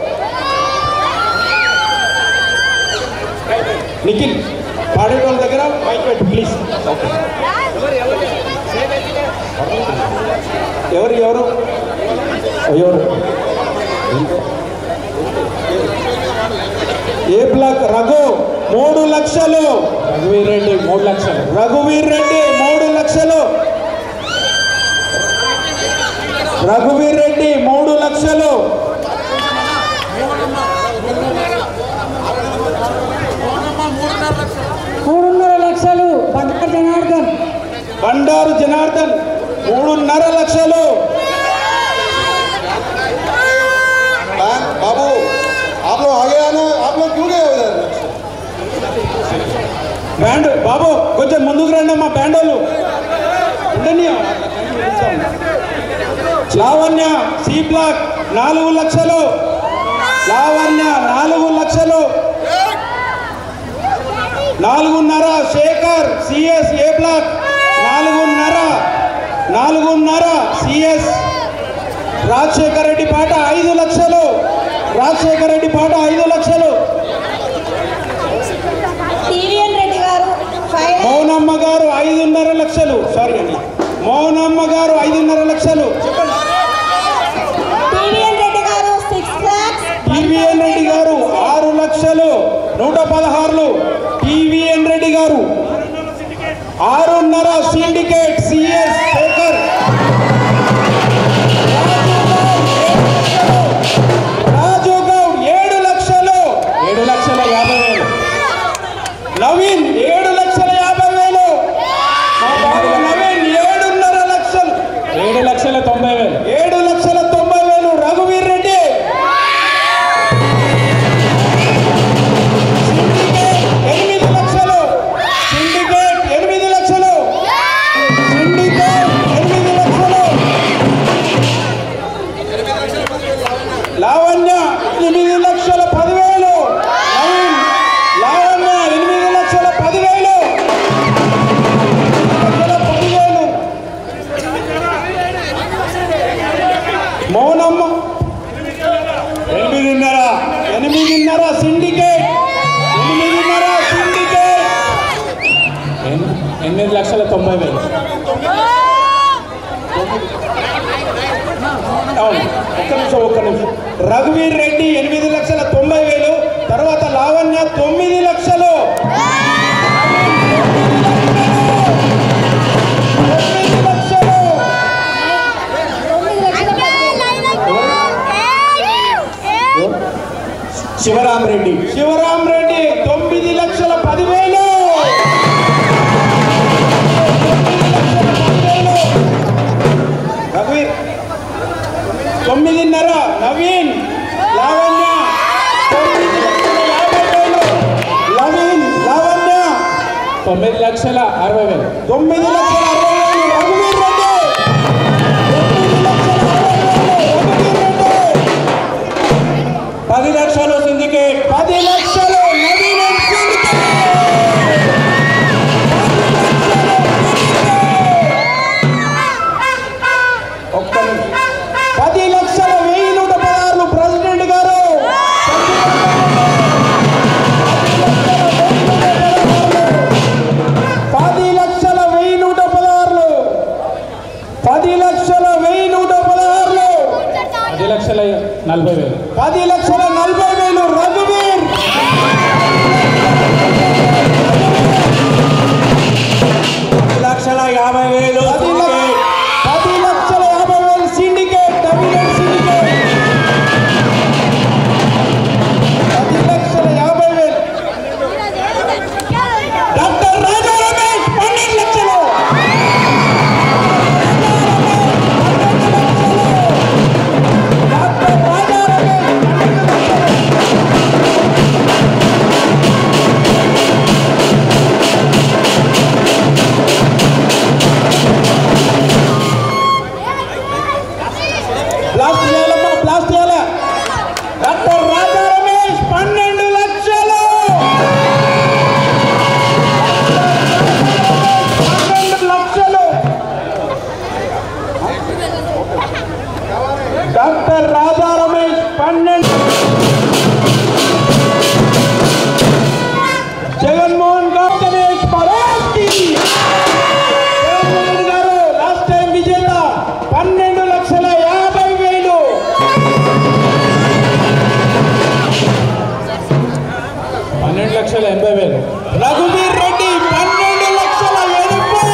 నిఖిల్ పాడేటోళ్ళ దగ్గర మైక్ పెట్టు ప్లీజ్ ఓకే ఎవరు ఎవరు ఎవరు ఏ బ్లాక్ రఘు మూడు లక్షలు రఘువీర్ రెడ్డి మూడు లక్షలు రఘువీర్ రెడ్డి మూడు లక్షలు రఘువీర్ రెడ్డి మూడు లక్షలు మూడున్నర లక్షలు బండారు జనార్దన్ బండారు జనార్దన్ మూడున్నర లక్షలు बाबू आप लोग आगे आना आप लोग क्यों गए उधर బ్యాండ్ బాబు కొంచెం ముందుకు రండి అమ్మా బ్యాండ్ వాళ్ళు ఉండని లావణ్య సి బ్లాక్ నాలుగు లక్షలు లావణ్య నాలుగు లక్షలు నాలుగున్నర శేఖర్ సిఎస్ ఏ బ్లాక్ నాలుగున్నర నాలుగున్నర సిఎస్ రాజశేఖర రెడ్డి పాట ఐదు లక్షలు రాజశేఖర రెడ్డి పాట ఐదు లక్షలు టీవీఎన్ రెడ్డి గారు మౌనమ్మ గారు ఐదున్నర లక్షలు సారీ అండి మౌనమ్మ గారు ఐదున్నర లక్షలు చెప్పండి టీవీఎన్ రెడ్డి గారు సిక్స్ లాక్స్ టీవీఎన్ రెడ్డి గారు ఆరు లక్షలు నూట పదహారులు టీవీఎన్ రెడ్డి గారు ఆరున్నర సిండికేట్ సిఎస్ శేఖర్ రాజు గౌడ్ ఏడు లక్షలు ఏడు లక్షల యాభై వేలు నవీన్ ఏడు లక్షల యాభై వేలు మా బాబు నవీన్ ఏడున్నర లక్షలు ఏడు లక్షల తొంభై వేలు ఏడు లక్షల తొంభై వేలు రఘువీర్ రెడ్డి ఎనిమిది లక్షలు సిండికేట్ ఎనిమిది లక్షలు సిండికేట్ ఎనిమిది లక్షలు లావణ్య ఎనిమిది లక్షల పదివేలు నవీన్ లావణ్య ఎనిమిది లక్షల పదివేలు లక్షల పదివేలు మౌనమ్మ ఎనిమిదిన్నర ఎనిమిదిన్నర సిండికేట్ ఎనిమిదిన్నర సిండికేట్ ఎనిమిది లక్షల తొంభై వేలు అవును ఒక్క నిమిషం ఒక్క నిమిషం రఘువీర్ రెడ్డి ఎనిమిది లక్షల తొంభై వేలు తర్వాత లావణ్య తొమ్మిది లక్షలు తొమ్మిది లక్షలు శివరాం రెడ్డి శివరాం రెడ్డి తొమ్మిది లక్షల పదివేలు రఘువీర్ తొమ్మిదిన్నర నవీన్ లావణ్య తొమ్మిది లక్షల యాభై వేలు నవీన్ లావణ్య తొమ్మిది లక్షల అరవై వేలు తొమ్మిది లక్షల అరవై వేలు రఘువీర్ రెడ్డి పది లక్షలు సిండికేట్ పది లక్షలు నవీన్ అండ్ సిండికేట్ ఒక్క నిమిషం. పది లక్షల వెయ్యి నూట పదహారులు ప్రెసిడెంట్ గారు పది లక్షల వెయ్యి నూట పదహారులు పది లక్షల వెయ్యి నూట పదహారులు పది లక్షల నలభై వేలు పది లక్షల నలభై వేలు రఘువీర్ పది లక్షల యాభై వేలు పది లక్షల యాభై వేలు సిండికేట్ డబ్ల్యూఎన్ సిండికేట్ పది లక్షల యాభై వేలు డాక్టర్ రాజా రమేష్ పన్నెండు లక్షలు డాక్టర్ రాజా రమేష్ బ్లాస్ట్ చేయాలమ్మా బ్లాస్ట్ చేయాలా డాక్టర్ రాజా రమేష్ పన్నెండు లక్షలు పన్నెండు లక్షలు డాక్టర్ రాజా రమేష్ పన్నెండు జగన్మోహన్ గారు గణేష్ పరాస్తి జగన్మోహన్ గారు లాస్ట్ టైం విజేత పన్నెండు లక్షల యాభై వేలు పన్నెండు లక్షల ఎనభై వేలు రఘువీర్ రెడ్డి పన్నెండు లక్షల ఎనభై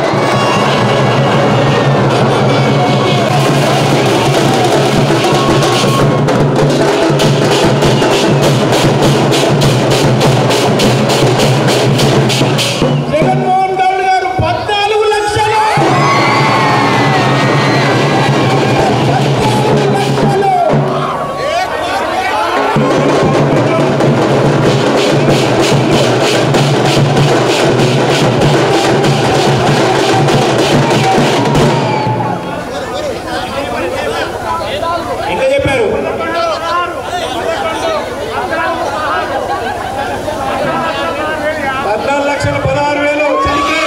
జగన్మోహన్ గౌడ్ గారు పద్నాలుగు లక్షలు పద్నాలుగు లక్షలు ఇంకా చెప్పారు పద్నాలుగు లక్షల పదహారు వేలు చలికి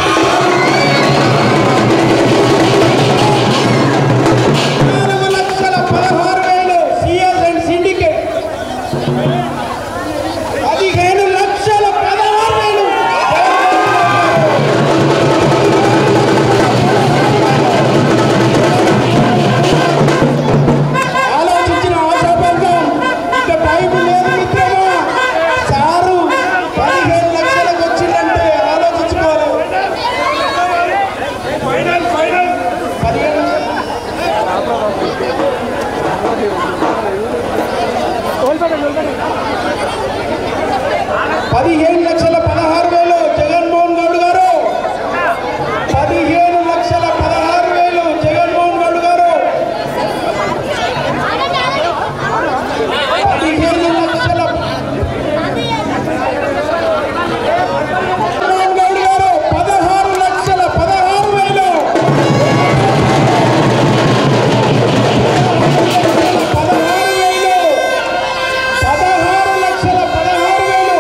నాలుగు లక్షల పదహారు వేలు సిఎస్ అండ్ సిండికేట్ పదిహేను లక్షల పదహారు వేలు ఆలోచించిన ఆశాపంకం ఇక టైం లేదు మిత్రమా సారు పదిహేను లక్షలకు వచ్చిందంటే ఆలోచించుకోవాలి ఫైనల్ ఫైనల్ పదిహేను పదిహేను లక్షల పదహారు వేలు జగన్మోహన్ గౌడ్ గారు పదిహేను లక్షల పదహారు వేలు జగన్మోహన్ గౌడ్ గారు పదిహేను లక్షల జగన్మోహన్ గౌడ్ గారు పదహారు లక్షల పదహారు వేలు పదహారు వేలు పదహారు లక్షల పదహారు వేలు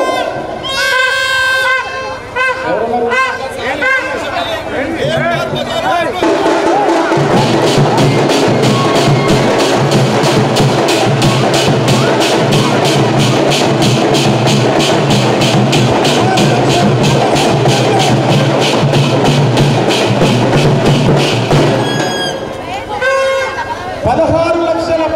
పదహారు లక్షల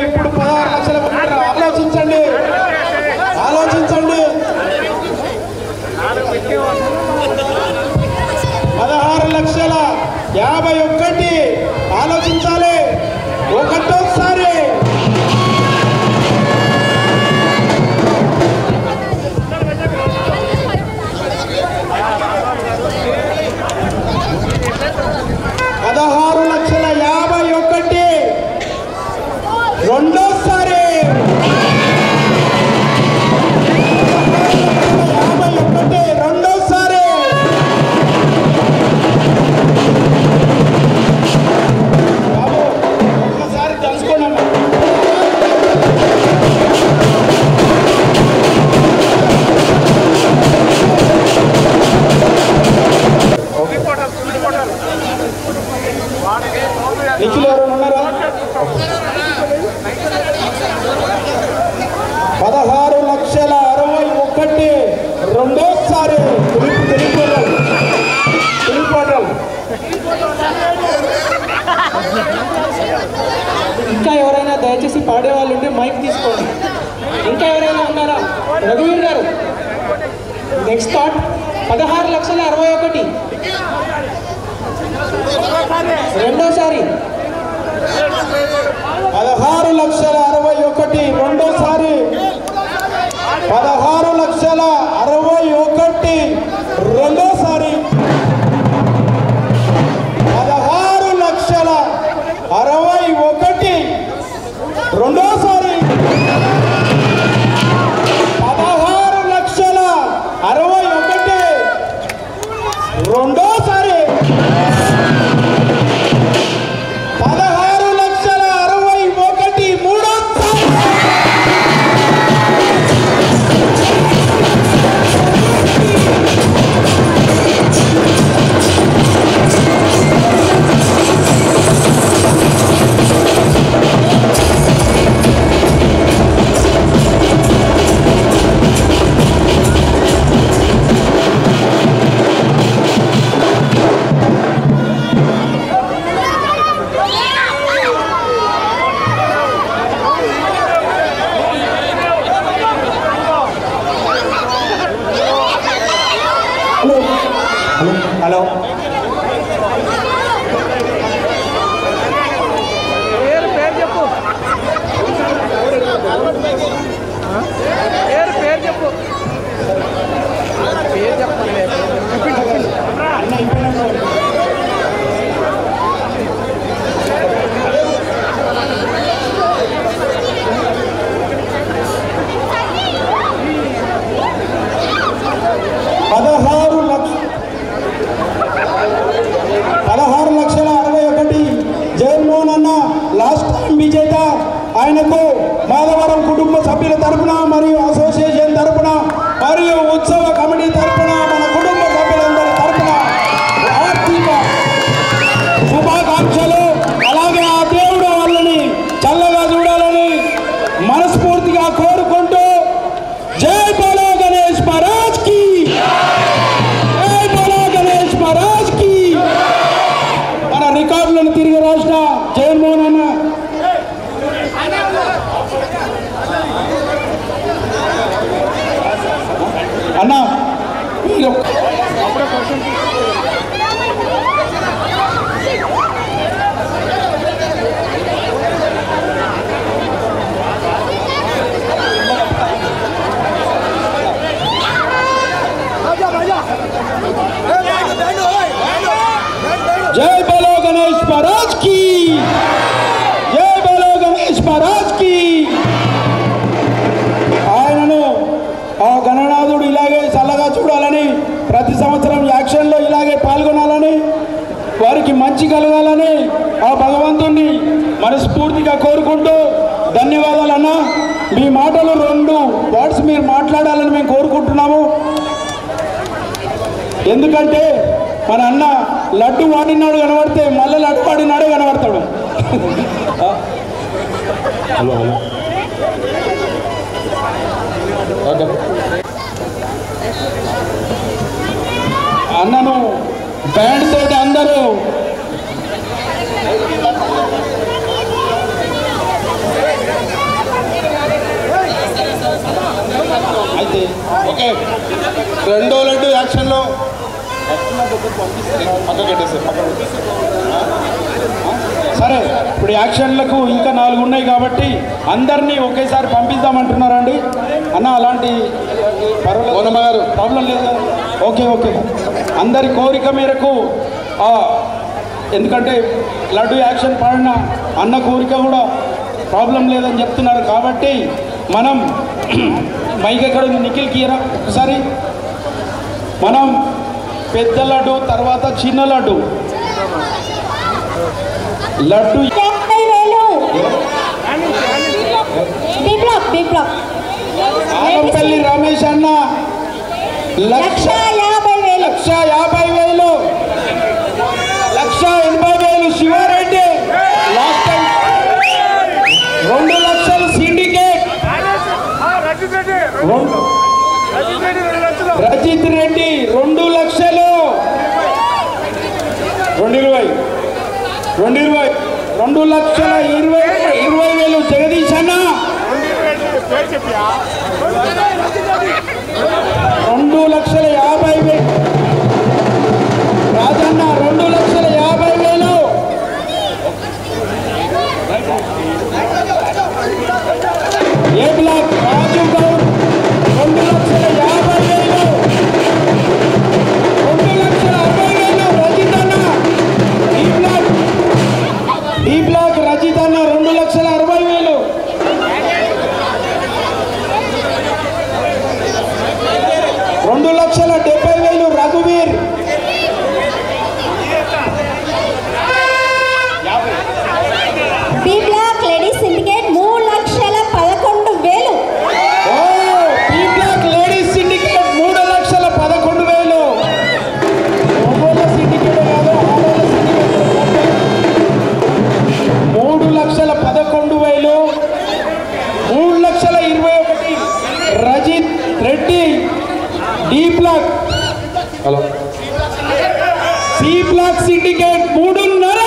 ఇప్పుడు పదహారు లక్షల ఓట్లు ఆలోచించండి ఆలోచించండి పదహారు లక్షల యాభై ఒక్కటి ఆలోచించాలి ఒకటోసారి పదహారు లక్షల యాభై ఒకటి రెండోసారి యాభై ఒకటి రెండోసారి బాబు, ఒక్కసారి తెలుసుకోండి నిఖిల్ ఎవరైనా ఉన్నారా పదహారు లక్షల అరవై ఒకటి రెండోసారి తిరుగు తిరుగుకోవడం తిరుగుకోవడం ఇంకా ఎవరైనా దయచేసి పాడే వాళ్ళు ఉంటే మైక్ తీసుకోండి ఇంకా ఎవరైనా ఉన్నారా రఘువీర్ గారు నెక్స్ట్ థాట్ పదహారు లక్షల అరవై ఒకటి రెండోసారి పదహారు లక్షల అరవై ఒకటి రెండోసారి పదహారు లక్షల అరవై ఒకటి రెండోసారి పదహారు లక్షల అరవై ఒకటి రెండోసారి పదహారు లక్షల అరవై ఒకటి రెండోసారి పదహారు లక్షల అరవై ఒకటి మూడోసారి హలో పేరు పేరు చెప్పు పేరు పేరు చెప్పు పేరు చెప్పండి పదహారు లక్ష పదహారు లక్షల అరవై ఒకటి జగన్మోహన్ అన్న లాస్ట్ టైం విజేత ఆయనకు మాధవరం కుటుంబ సభ్యుల తరపున మరియు అసోసియేషన్ తరపున మరియు ఉత్సవ కమిటీ తరపున మన కుటుంబ సభ్యులందరి తరపున ఆర్థిక శుభాకాంక్షలు అలాగే ఆ దేవుడు వాళ్ళని చల్లగా చూడాలని మనస్ఫూర్తిగా కోరుకుంటూ జై బోలో గణేష్ మహారాజ్ కి జై బోలో గణేష్ మహారాజ్ కి మన రికార్డులను తిరిగి రాసిన జగన్మోహన్ అన్న అన్న మీరు జై బలో గణేష్ మహారాజ్ కి జై బలో గణేష్ మహారాజ్ కి ఆయనను ఆ గణనాథుడు ఇలాగే చల్లగా చూడాలని ప్రతి సంవత్సరం యాక్షన్లో ఇలాగే పాల్గొనాలని వారికి మంచి కలగాలని ఆ భగవంతుణ్ణి మనస్ఫూర్తిగా కోరుకుంటూ ధన్యవాదాలు అన్న మీ మాటలు రెండు వర్డ్స్ మీరు మాట్లాడాలని మేము కోరుకుంటున్నాము ఎందుకంటే మన అన్న లడ్డు వాడినాడు కనబడితే మళ్ళీ లడ్డు వాడినాడే కనబడతాడు హలో హలో అన్నను బ్యాండ్ తోటి అందరూ సరే ఇప్పుడు యాక్షన్లకు ఇంకా నాలుగు ఉన్నాయి కాబట్టి అందరినీ ఒకేసారి పంపిద్దామంటున్నారండి అన్న అలాంటి పర్వాలేదు గారు ప్రాబ్లం లేదు కదా? ఓకే ఓకే అందరి కోరిక మేరకు ఆ, ఎందుకంటే లడ్డు యాక్షన్ పడిన అన్న కోరిక కూడా ప్రాబ్లం లేదని చెప్తున్నారు కాబట్టి మనం మైక్ ఎక్కడ ఉంది నిఖిల్ కీరా ఒకసారి మనం పెద్ద లడ్డు తర్వాత చిన్న లడ్డు లడ్డు ఆలంపల్లి రమేష్ అన్న లక్ష యాభై వేలు లక్ష యాభై వేలు లక్ష ఎనభై వేలు శివారెడ్డి లాస్ట్ టైం రెండు లక్షలు సిండికేట్ రెండు- రజిత్ రెడ్డి రెండు లక్షలు రెండు ఇరవై రెండు ఇరవై రెండు లక్షల ఇరవై ఇరవై వేలు జగదీష్ అన్న రెండు లక్షల యాభై వేలు రాజన్న రెండు లక్షల యాభై వేలు ఏ బ్లాక్ రాజు గౌడ్ రెండు లక్షల యాభై వేలు రెండు లక్షల అరవై వేలు రజిత్ అన్న ఈ బ్లాక్ ఈ బ్లాక్ రజిత్ అన్న రెండు లక్షల అరవై వేలు రెండు లక్షల డెబ్బై వేలు రఘువీర్ బి బ్లాక్ లేడీస్ సిండికేట్ మూడు లక్షల పదకొండు వేలు ఓ, ఈ బ్లాక్ లేడీస్ సిండికేట్ మూడు లక్షల పదకొండు వేలు మగోళ్ళ సిండికేట్ కాదు ఆడోళ్ళ సిండికేట్ మూడు లక్షల పదకొండు వేలు మూడు లక్షల ఇరవై ఒకటి Rajith Reddy D block hello C block syndicate మూడున్నర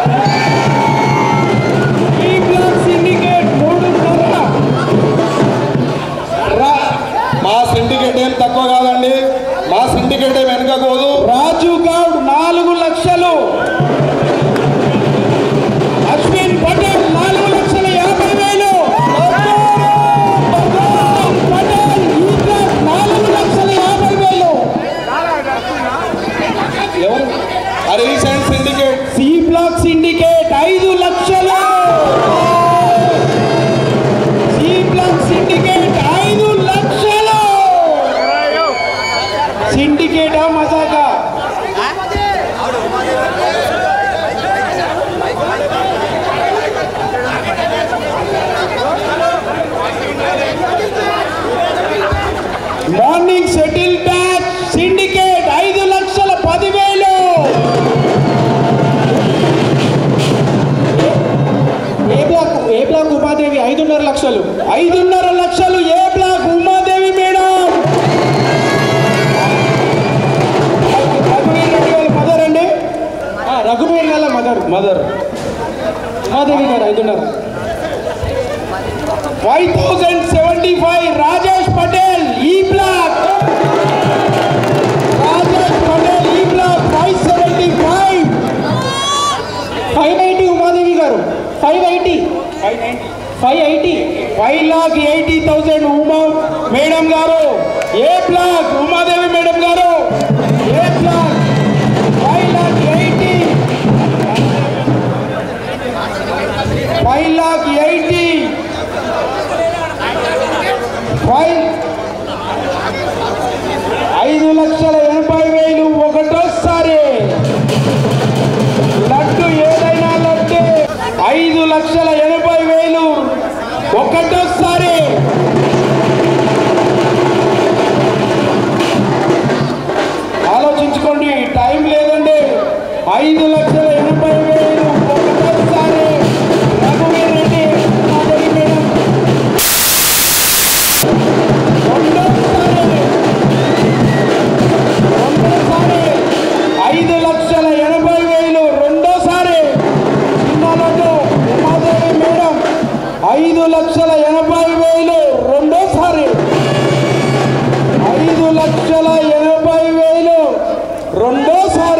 ఈ బ్లాక్ సిండికేట్ మూడున్నర రా- మా సిండికేట్ ఏం తక్కువ కాదండి మా సిండికేట్ ఏం వెనకపోదు రాజు గౌడ్ నాలుగు లక్షలు అశ్విన్ పటేల్ నాలుగు లక్షల యాభై వేలు పటేల్ ఈ బ్లాక్ నాలుగు లక్షల యాభై వేలు ఎవరు Harish and syndicate C block syndicate ఐదు లక్షలు సి బ్లాక్ సిండికేట్ ఐదు లక్షలు సిండికేటా మజాకా మార్నింగ్ సెటిల్ బ్యాక్ సిండికేట్ ఐదు లక్షల పదివేలు A block A block Umadevi ఐదున్నర లక్షలు ఐదున్నర లక్షలు ఏ బ్లాక్ ఉమాదేవి మేడం రఘువీర్ రెడ్డి వాళ్ళ మదర్ అండి ఆ, రఘువీర్ వాళ్ళ మదర్ మదర్ ఉమాదేవి గారు ఐదున్నర five thousand seventy five Rajesh Patel E block Rajesh Patel E block five seventy five five eighty Umadevi garu five eighty five eighty five lakh eighty thousand Uma madam garu A block Umadevi madam garu A block five lakh eighty five lakh eighty five ఐదు లక్షల ఎనభై వేలు ఒకటోసారి లడ్డు ఏదైనా లడ్డు ఐదు లక్షల ఎనభై వేలు ఒకటోసారి ఆలోచించుకోండి టైం లేదండి ఐదు లక్షల ఎనభై వేలు ఒకటోసారి రఘువీర్ రెడ్డి మాధవి మేడం రెండోసారి రెండోసారి ఐదు లక్షల ఎనభై వేలు రెండోసారి చిన్నలతో ఉమాదేవి మేడం ఐదు లక్షల ఎనభై వేలు రెండోసారి ఐదు లక్షల ఎనభై వేలు రెండోసారి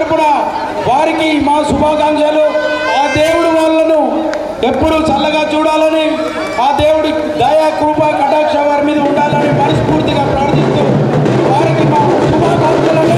తరపున వారికి మా శుభాకాంక్షలు ఆ దేవుడు వాళ్ళను ఎప్పుడు చల్లగా చూడాలని ఆ దేవుడి దయా కృప కటాక్ష వారి మీద ఉండాలని మనస్ఫూర్తిగా ప్రార్థిస్తూ వారికి మా శుభాకాంక్షలను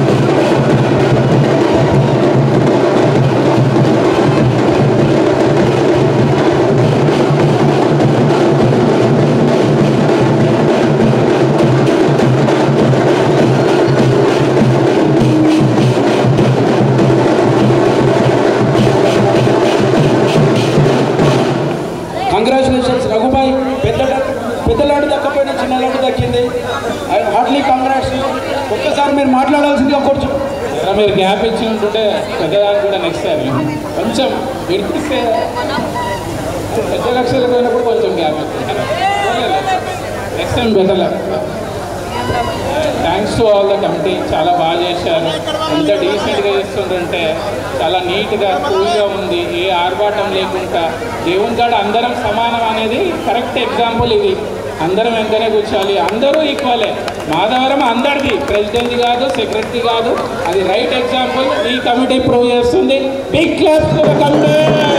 కంగ్రాచులేషన్స్ రఘుబాయ్ పెద్ద పెద్దలాంటి దక్కపోయిన చిన్నలాంటి దక్కింది హార్ట్లీ కంగ్రాట్స్ ఒక్కసారి మీరు మాట్లాడాల్సిందిగా కూర్చో మీరు గ్యాప్ ఇచ్చి ఉంటుంటే పెద్దదానికి కూడా నెక్స్ట్ టైం కొంచెం విడిపిస్తే పెద్ద లక్షలకు పోయినప్పుడు కొంచెం gap next time better thanks to all the committee చాలా బాగా చేశారు ఎంత డీసెంట్గా చేస్తుంటే చాలా నీట్గా కూల్గా ఉంది ఏ ఆర్భాటం లేకుండా దేవుని కాడ అందరం సమానం అనేది కరెక్ట్ ఎగ్జాంపుల్ ఇది అందరం వెంటనే కూర్చోాలి అందరూ ఈక్వలే మాధవరం అందరిది ప్రెసిడెంట్ కాదు సెక్రటరీ కాదు అది రైట్ ఎగ్జాంపుల్ ఈ కమిటీ ప్రూవ్ చేస్తుంది బిగ్ క్లాస్ కమిటీ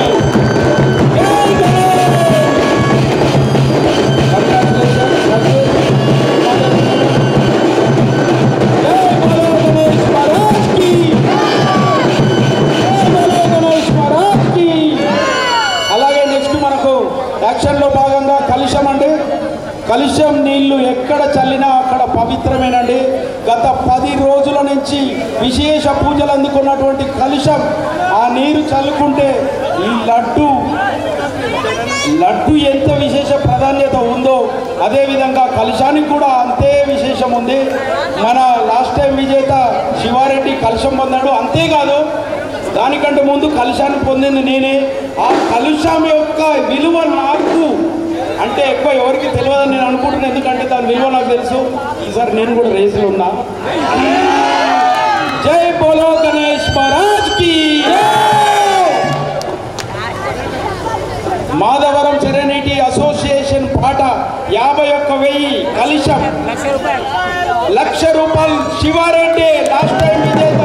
అలాగే నెక్స్ట్ మనకు యాక్షన్లో భాగంగా కలుషం అండి కలుషం నీళ్లు ఎక్కడ చల్లినా అక్కడ పవిత్రమేనండి గత పది రోజుల నుంచి విశేష పూజలు అందుకున్నటువంటి కలుషం ఆ నీరు చల్లుకుంటే ఈ లడ్డు లడ్డు ఎంత విశేష ప్రాధాన్యత ఉందో అదేవిధంగా కలుషానికి కూడా అంతే విశేషం ఉంది మన లాస్ట్ టైం విజేత శివారెడ్డి కలుషం పొందాడు అంతేకాదు దానికంటే ముందు కలుషాన్ని పొందింది నేనే ఆ కలుషం యొక్క విలువ నాకు అంటే ఎక్కువ ఎవరికి తెలియదని నేను అనుకుంటున్నాను ఎందుకంటే దాని విలువ నాకు తెలుసు ఈసారి నేను కూడా రేసులో ఉన్నా జై బోలో గణేష్ మహారాజ్ కి మాధవరం సెరెనిటీ అసోసియేషన్ పాట యాభై ఒక్క వెయ్యి కలిశం లక్ష రూపాయలు శివారెడ్డి లాస్ట్ టైం విజేత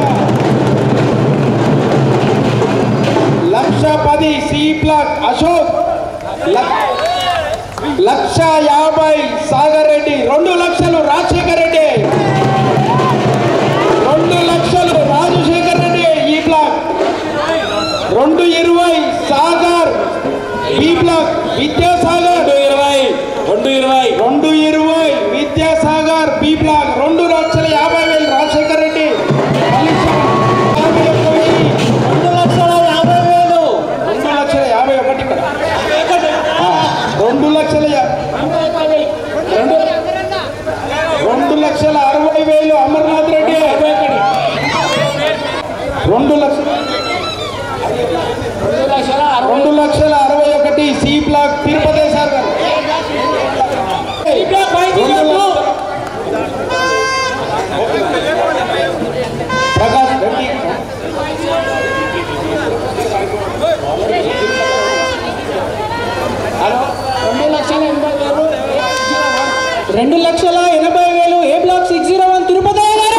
లక్ష పది సి బ్లాక్ అశోక్ లక్- లక్ష యాభై సాగర్ రెడ్డి రెండు లక్షలు రాజశేఖర్ రెడ్డి రెండు లక్షలు రాజశేఖర్ రెడ్డి ఈ బ్లాక్ రెండు ఇరవై సాగర్ ఈ బ్లాక్ విద్యాసాగర్ ఇరవై రెండు ఇరవై రెండు ఇరవై విద్యాసాగర్ బి బ్లాక్ రెండు లక్షల యాభై వేలు రాజశేఖర్ రెడ్డి యాభై ఒక్క వెయ్యి. రెండు లక్షల యాభై వేలు రెండు లక్షల యాభై ఒకటి ఇక్కడ ఆ, రెండు లక్షల యా- రెండు రెండు లక్షల అరవై వేలు అమర్నాథ్ రెడ్డి రెండు లక్షల రెండు లక్షల అరవై ఒకటి సి బ్లాక్ తిరుపతి సార్ గారు రెండు లక్షల- ప్రకాష్ రెడ్డి రెండు లక్షల ఎనభై వేలు రెండు లక్షల ఎనభై వేలు A block six zero one Tirupati garu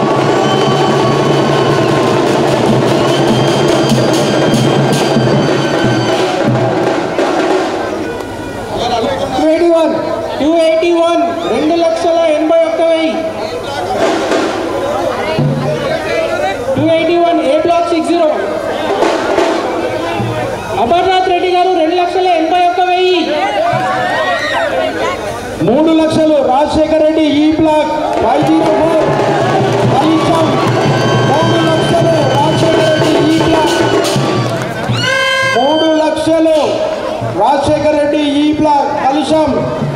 two eighty one two eighty one రెండు లక్షల ఎనభై ఒక్క వెయ్యి two eighty one A block six zero Amarnath Reddy garu రెండు లక్షల ఎనభై ఒక్క వెయ్యి మూడు లక్షలు రాజశేఖర్ రెడ్డి ఈ బ్లాక్ ఫైవ్ జీరో ఫోర్ కనీసం మూడు లక్షలు రాజశేఖర్ రెడ్డి ఈ బ్లాక్ మూడు లక్షలు రాజశేఖర్ రెడ్డి ఈ బ్లాక్ కలుషం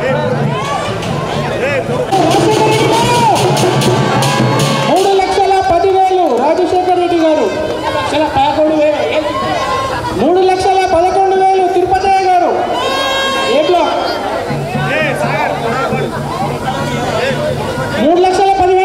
మూడు లక్షల పదివేలు రాజశేఖర్ రెడ్డి గారు లక్షల పదకొండు వేలు మూడు లక్షల పదకొండు వేలు తిరుపతయ్య గారు ఏ బ్లాక్ మూడు లక్షల పదివేలు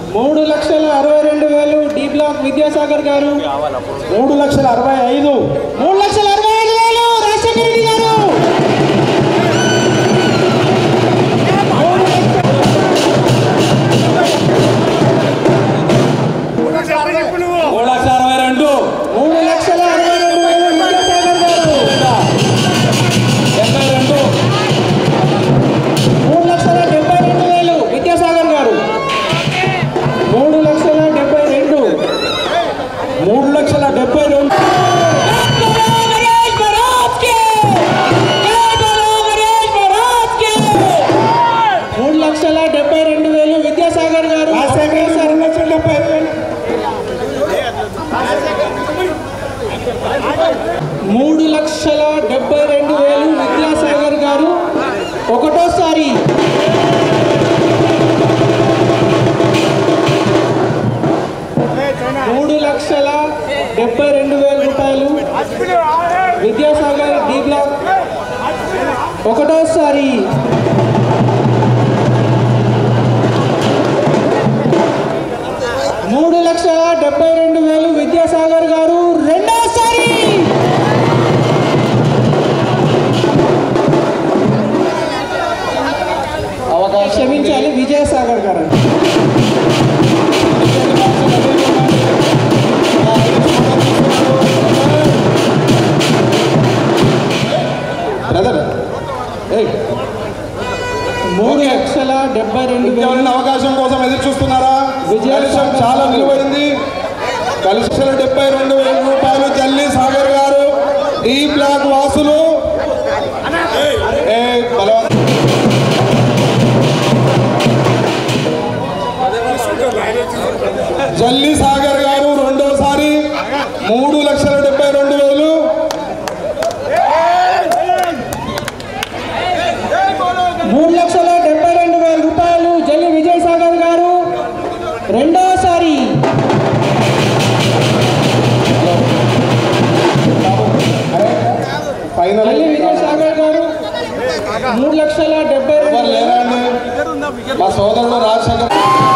మూడు లక్షల అరవై రెండు వేలు డి బ్లాక్ విద్యాసాగర్ గారు మూడు లక్షల అరవై ఐదు మూడు లక్షల అరవై ఐదు వేలు రాజశేఖర రెడ్డి గారు మూడు లక్షల అరవై రెండు మూడు లక్షల అరవై రెండు వేలు విద్యాసాగర్ గారు డెబ్బై రెండు మూడు లక్షల డెబ్బై రెండు వేలు విద్యాసాగర్ గారు మూడు లక్షల డెబ్బై రెండు మూడు లక్షల డెబ్బై రెండు మూడు లక్షల డెబ్బై రెండు వేలు విద్యాసాగర్ గారు రెండు లక్షల డెబ్బై ఐదు వేలు మూడు లక్షల డెబ్బై రెండు వేలు విద్యాసాగర్ గారు ఒకటోసారి మూడు లక్షల డెబ్బై రెండు వేల రూపాయలు విద్యాసాగర్ డి బ్లాక్ ఒకటోసారి మూడు లక్షల డెబ్బై రెండు వేలు విద్యాసాగర్ గారు రెండోసారి క్షమించాలి విజయసాగర్ గారు బ్రదర్ మూడు లక్షల డెబ్బై రెండు ఇంకెవరైనా అవకాశం కోసం ఎదురు చూస్తున్నారా విజయ కలుషం చాలా విలువైంది కలుషల డెబ్బై రెండు వేల రూపాయలు జల్లి సాగర్ గారు ఈ బ్లాక్ వాసులు ఏ బలవంత జల్లి సాగర్ గారు రెండోసారి మూడు లక్షల డెబ్బై రెండు వేలు మూడు లక్షల డెబ్బై రెండు వేల రూపాయలు జల్లి విజయసాగర్ గారు రెండోసారి ఫైనల్ జల్లి విజయసాగర్ గారు మూడు లక్షల డెబ్బై రెండు ఎవరు లేరా అండి మా సోదరుడు రాజశేఖర్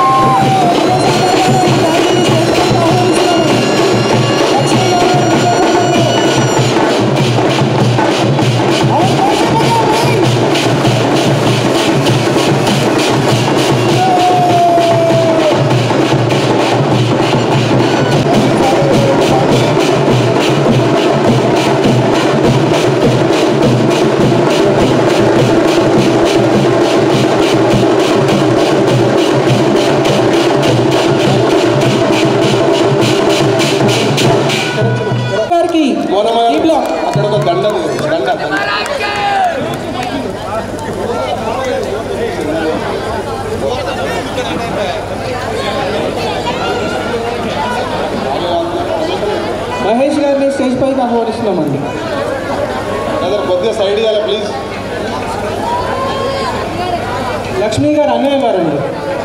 గారికి కోనమయ్య అక్కడ ఒక దండ ఉంది, దండ దండ. మహేష్ గారిని స్టేజ్ పైకి ఆహ్వానిస్తున్నామండి బ్రదర్ కొద్దిగా సైడ్ ఇవ్వాలి ప్లీజ్ లక్ష్మీ గారు అన్నయ్య గారండి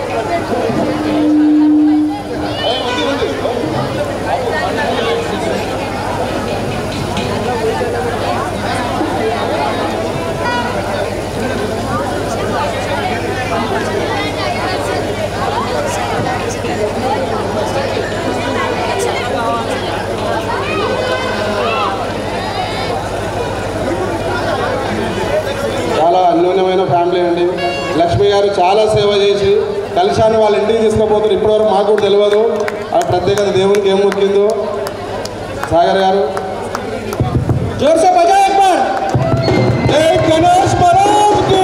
చాలా అన్యోన్యమైన ఫ్యామిలీ అండి లక్ష్మి గారు చాలా సేవ చేసి కలిశాన్ని వాళ్ళ ఇంటికి తీసుకుపోతారు ఇప్పటివరకు మాకు కూడా తెలియదు ఆ ప్రత్యేకత దేవునికి ఏం ముఖ్యందో సాగర్ గారు జోర్సే బజా एक बार జై గణేష్ మహారాజ్ కి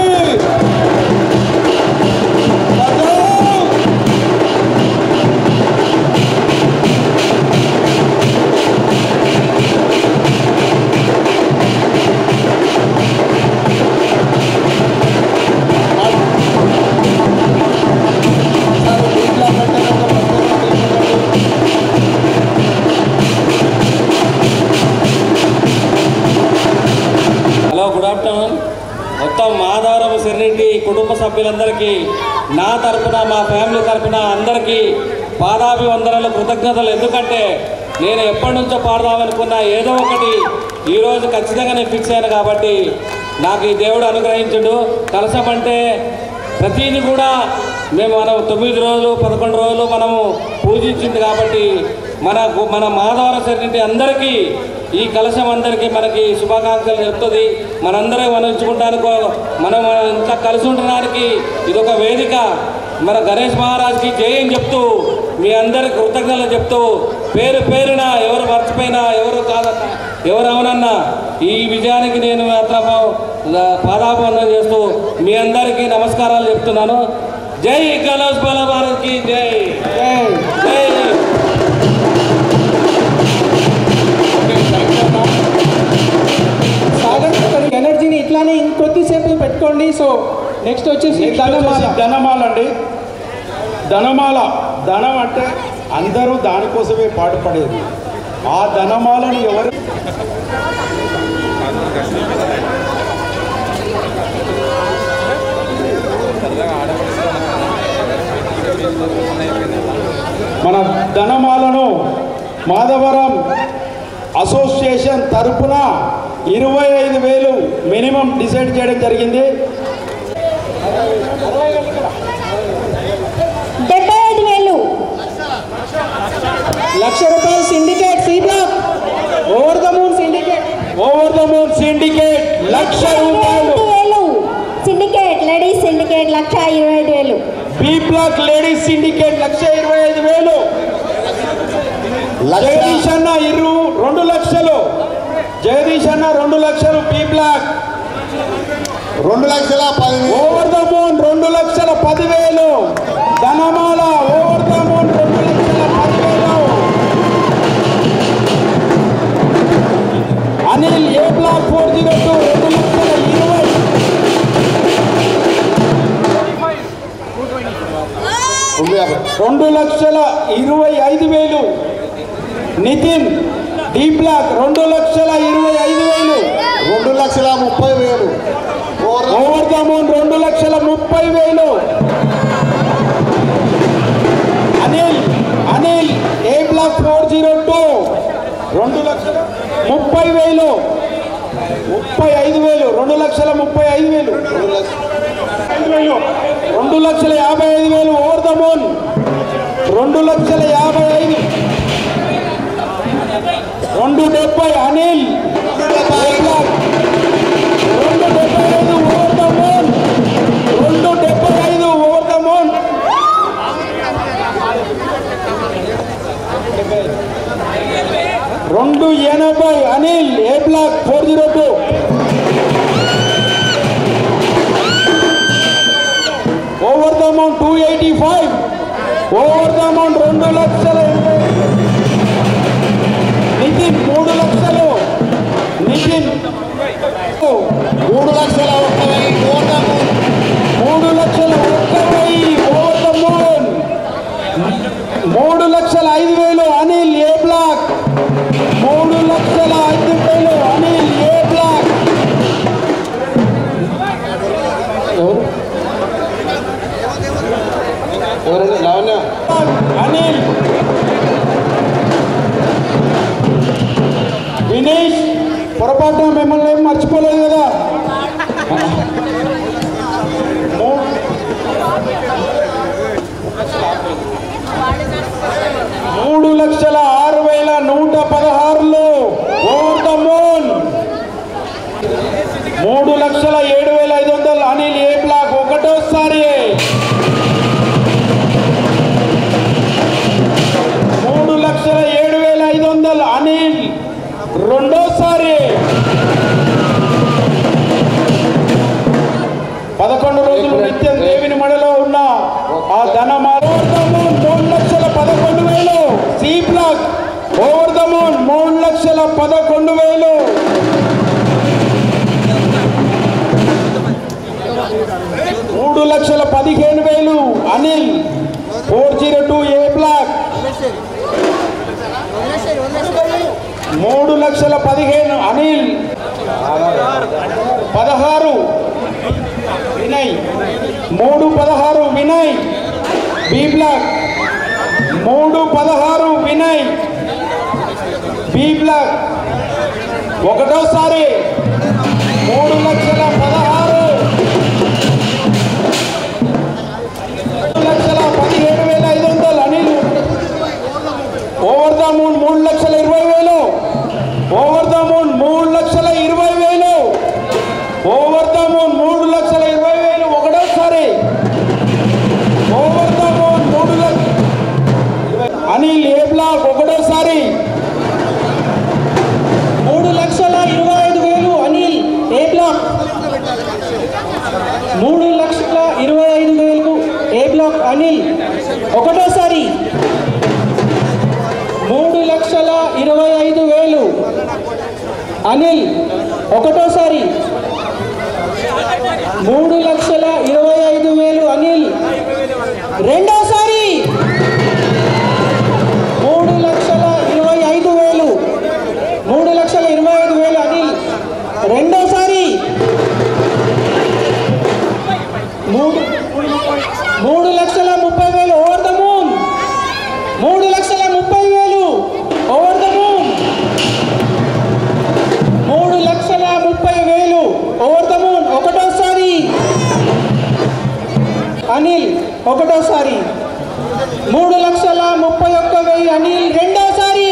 బజావ్! హలో గుడ్ ఆఫ్టర్నూన్ మొత్తం మాధవరం సిరిరెడ్డి కుటుంబ సభ్యులందరికీ నా తరపున మా ఫ్యామిలీ తరపున అందరికీ పాదాభివందనలు కృతజ్ఞతలు ఎందుకంటే నేను ఎప్పటి నుంచో పాడదామనుకున్నా ఏదో ఒకటి ఈరోజు ఖచ్చితంగా నేను ఫిక్స్ అయ్యాను కాబట్టి నాకు ఈ దేవుడు అనుగ్రహించుడు కలసం అంటే ప్రతిదీ కూడా మేము మనం తొమ్మిది రోజులు పదకొండు రోజులు మనము పూజించింది కాబట్టి మన మన మాధవర సరిటి అందరికీ ఈ కలశం అందరికీ మనకి శుభాకాంక్షలు చెప్తుంది మనందరం మనచుకుంటానికి మనం ఇంత కలిసి ఉండడానికి ఇదొక వేదిక మన గణేష్ మహారాజ్కి జై అని చెప్తూ మీ అందరికి కృతజ్ఞతలు చెప్తూ పేరు పేరున ఎవరు మర్చిపోయినా ఎవరు కాదన్నా ఎవరు అవునన్నా ఈ విజయానికి నేను మాత్రం పాదాభివందనం చేస్తూ మీ అందరికీ నమస్కారాలు చెప్తున్నాను జై గణేష్ బల భారత్కి జై జై జై సాగర్ గారి ఎనర్జీని ఇట్లానే ఇంకొద్దిసేపు పెట్టుకోండి సో నెక్స్ట్ వచ్చేసి నెక్స్ట్ ధనమాల వచ్చేసి ధనమాల అండి ధనమాల ధనం అంటే అందరూ దానికోసమే పాటుపడేది ఆ ధనమాలను ఎవరు మన ధనమాలను మాధవరం అసోసియేషన్ తరపున ఇరవై ఐదు వేలు మినిమం డిసైడ్ చేయడం జరిగింది డెబ్బై ఐదు వేలు లక్ష రూపాయలు syndicate C block over the moon syndicate over the moon syndicate లక్ష రూపాయలు వేలు సిండికేట్ లేడీస్ సిండికేట్ లక్ష ఇరవై ఐదు వేలు బి బ్లాక్ లేడీస్ సిండికేట్ లక్ష ఇరవై ఐదు వేలు జగదీష్ అన్న ఇరు రెండు లక్షలు జగదీష్ అన్న రెండు లక్షలు బి బ్లాక్ రెండు లక్షల పది ఓవర్ ద మూన్ రెండు లక్షల పదివేలు ధనమాల ఓవర్ ద మూన్ రెండు లక్షల పదివేలు Anil A block four zero two రెండు లక్షల ఇరవై రెండు లక్షల ఇరవై ఐదు వేలు నితిన్ డి బ్లాక్ రెండు లక్షల ఇరవై ఐదు వేలు రెండు లక్షల ముప్పై వేలు ఓవర్ ద మూన్ రెండు లక్షల ముప్పై వేలు Anil Anil A block four zero two రెండు లక్షల ముప్పై వేలు ముప్పై ఐదు వేలు రెండు లక్షల ముప్పై ఐదు వేలు ఐదు వేలు రెండు లక్షల యాభై ఐదు వేలు ఓవర్ ద మూన్ రెండు లక్షల యాభై ఐదు రెండు డెబ్బై అనిల్ ఏ బ్లాక్ రెండు డెబ్బై ఐదు ఓవర్ ద మూన్ రెండు డెబ్బై ఐదు ఓవర్ ద మూన్ రెండు ఎనభై Anil A block four zero two over the amount two eighty five over the amount రెండు లక్షల ఎనభై నితిన్ మూడు లక్షలు నితిన్ మూడు లక్షల ఒక్క వెయ్యి ఓవర్ ద మూన్ మూడు లక్షల ఒక్క వెయ్యి ఓవర్ ద మూన్ మూడు లక్షల ఐదు వేలు అనిల్ ఏ బ్లాక్ మూడు లక్షల ఐదు వేలు అనిల్ ఏ బ్లాక్ ఎవరు ఎవరండి లావణ్య అనిల్ వినేష్ పొరపాటున మిమ్మల్ని ఏం మర్చిపోలేదు కదా మూ- మూడు లక్షల ఆరు వేల నూట పదహారులో ఓవర్ ద మూన్ మూడు లక్షల ఏడు వేల ఐదు వందలు అనిల్ ఏ బ్లాక్ ఒకటోసారి మూడు లక్షల ఏడు వేల ఐదు వందలు అనిల్ రెండోసారి పదకొండు రోజులు నిత్యం దేవుని మడిలో ఉన్న ఆ ధన మూడు లక్షల పదకొండు వేలు C block over the moon మూడు లక్షల పదకొండు వేలు మూడు లక్షల పదిహేను వేలు Anil four zero two A block మూడు లక్షల పదిహేను అనిల్ పదహారు వినయ్ మూడు పదహారు వినయ్ బి బ్లాక్ మూడు పదహారు వినయ్ బి బ్లాక్ ఒకటోసారి మూడు లక్షల పదహారు మూడు అనిల్ ఒకటోసారి మూడు లక్షల ఇరవై ఐదు వేలు అనిల్ రెండోసారి మూడు లక్షల ఇరవై ఐదు వేలు మూడు లక్షల ఇరవై ఐదు వేలు అనిల్ రెండోసారి మూడు మూడు లక్షల ముప్పై వేలు ఓవర్ ద మూన్ మూడు లక్షల ముప్పై వేలు ఓవర్ ద మూన్ మూడు లక్షల ముప్పై వేలు ఓవర్ ద మూన్ ఒకటోసారి అనిల్ ఒకటోసారి మూడు లక్షల ముప్పై ఒక్క వెయ్యి అనిల్ రెండోసారి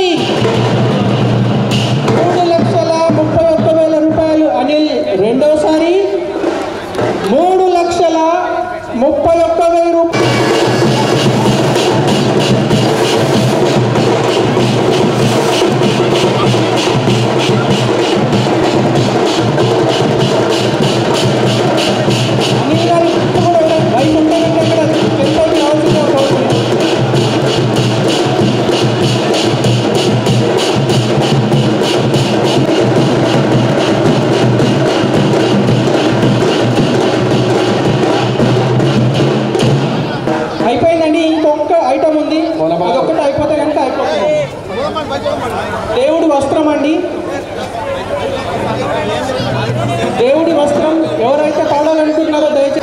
మూడు లక్షల ముప్పై ఒక్క వేల రూపాయలు అనిల్ రెండోసారి మూడు లక్షల ముప్పై ఒక్క వెయ్యి రూపాయలు అనిల్ గారు ఇప్పుడు కూడా బయట ఉంటారంటే అక్కడ పెద్దోళ్ళు రావాల్సిందే కోరుతున్నాను. అయిపోయిందండి ఇంకొక ఐటమ్ ఉంది అదొక్కటి అయిపోతే కనుక అయిపోతుంది దేవుడి వస్త్రం అండి దేవుడి వస్త్రం ఎవరైతే పాడాలనుకుంటున్నారో దయచేసి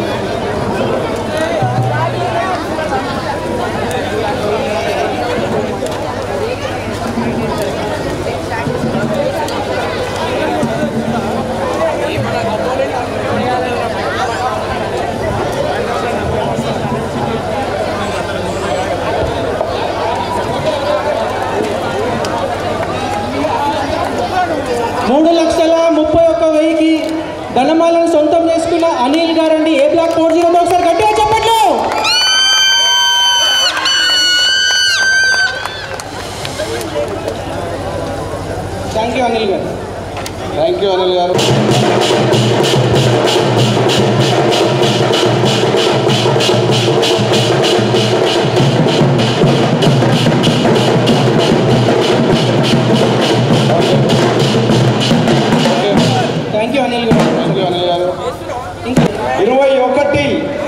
మూడు లక్షల ముప్పై ఒక్క వెయ్యికి ధనమాలను సొంతం చేసుకున్న అనిల్ గారండి ఏ బ్లాక్ ఫోర్ జీరో ఒకసారి గట్టిగా చెప్పట్లు థ్యాంక్ యూ అనిల్ గారు థ్యాంక్ యూ అనిల్ గారు థ్యాంక్ యూ అనిల్ గారు థ్యాంక్ యూ అనిల్ గారు ఇరవై ఒకటి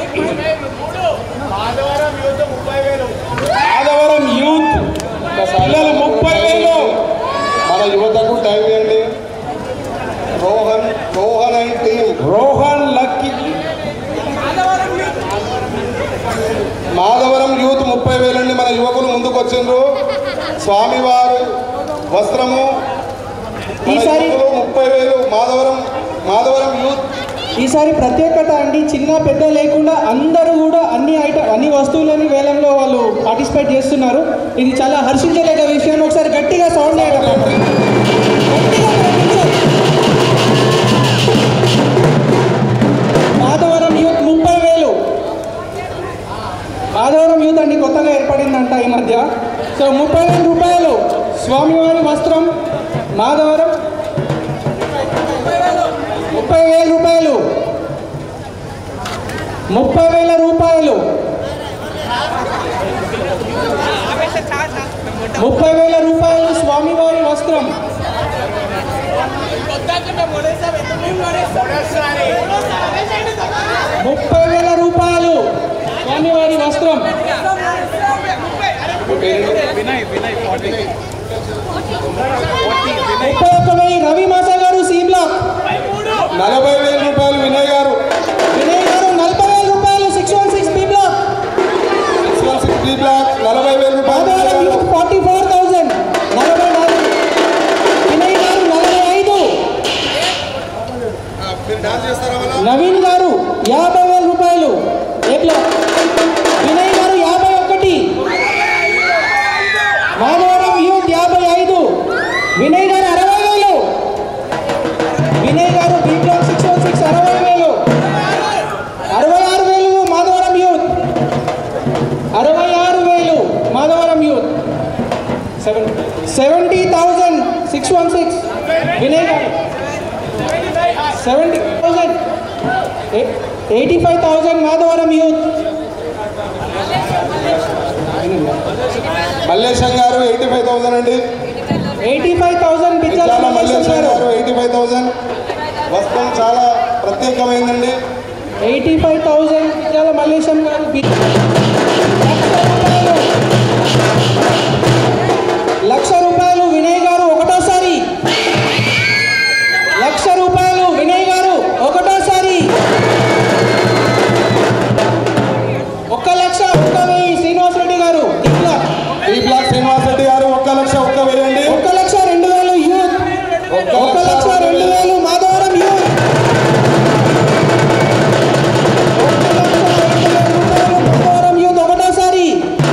ఆదవరం యూత్ పిల్లలు ముప్పై వేలు మన యువతకు టైం ఇవ్వండి Rohan Rohan and team Rohan lucky Madhavaram youth ముప్పై వేలండి మన యువకులు ముందుకు వచ్చిండ్రు స్వామివారు వస్త్రము మన ఈసారి- యువకులు ముప్పై వేలు మాధవరం మాధవరం యూత్ ఈసారి ప్రత్యేకత అండి చిన్న పెద్ద లేకుండా అందరూ కూడా అన్ని ఐటమ్ అన్ని వస్తువులని వేలంలో వాళ్ళు పార్టిసిపేట్ చేస్తున్నారు ఇది చాలా హర్షించలేక విషయం ఒకసారి గట్టిగా సౌండ్ చేయగలరు మాధవరం యూత్ ముప్పై వేలు మాధవరం యూత్ అండి కొత్తగా ఏర్పడిందంట ఈ మధ్య సో ముప్పై వేల రూపాయలు స్వామివారి వస్త్రం మాధవరం ముప్పై వేల రూపాయలు ముప్పై వేల రూపాయలు ముప్పై వేల రూపాయలు స్వామివారి వస్త్రం ముప్పై వేల రూపాయలు స్వామివారి వస్త్రం ముప్పై ఒక్క వెయ్యి రవి మాసా గారు సి బ్లాక్ నలభై వేల రూపాయలు వినయ్ గారు వినయ్ గారు నలభై వేల రూపాయలు six one six B block six one six B block నలభై వేల రూపాయలు ఫార్టీ ఫోర్ థౌజండ్ నలభై నాలుగు వినయ్ గారు నలభై ఐదు మీరు డాన్స్ చేస్తారా వాళ్ళ? నవీన్ గారు యాభై వేల రూపాయలు ఏ బ్లాక్ వినయ్ గారు యాభై ఒకటి మాధవరం యూత్ యాభై ఐదు వినయ్ గారు అరవై వేలు Vinay garu B block six one six అరవై వేలు అరవై ఆరు వేలు మాధవరం యూత్ అరవై ఆరు వేలు Madhavaram youth seven seventy thousand six one six Vinay garu seventy thousand eighty five thousand Madhavaram youth Mallesham garu eighty five thousand అండి eighty five thousand Vidyala Malleshwara garu eighty five thousand వస్త్రం చాలా ప్రత్యేకమైందండి eighty five thousand Vidyala Mallesham garu B- లక్ష రూపాయలు వినయ్ గారు ఒకటోసారి లక్ష రూపాయలు వినయ్ గారు ఒకటోసారి ఒక్క లక్ష ఒక్క వెయ్యి శ్రీనివాసరెడ్డి గారు ఇట్లా ఈ బ్లాక్ శ్రీనివాసరెడ్డి గారు ఒక్క లక్ష ఒక్క వేయండి ఒక్క లక్ష రెండు వేలు యూత్ ఒక్క లక్ష రెండు వేలు మాధవరం యూత్ మాధవరం యూత్ ఒకటోసారి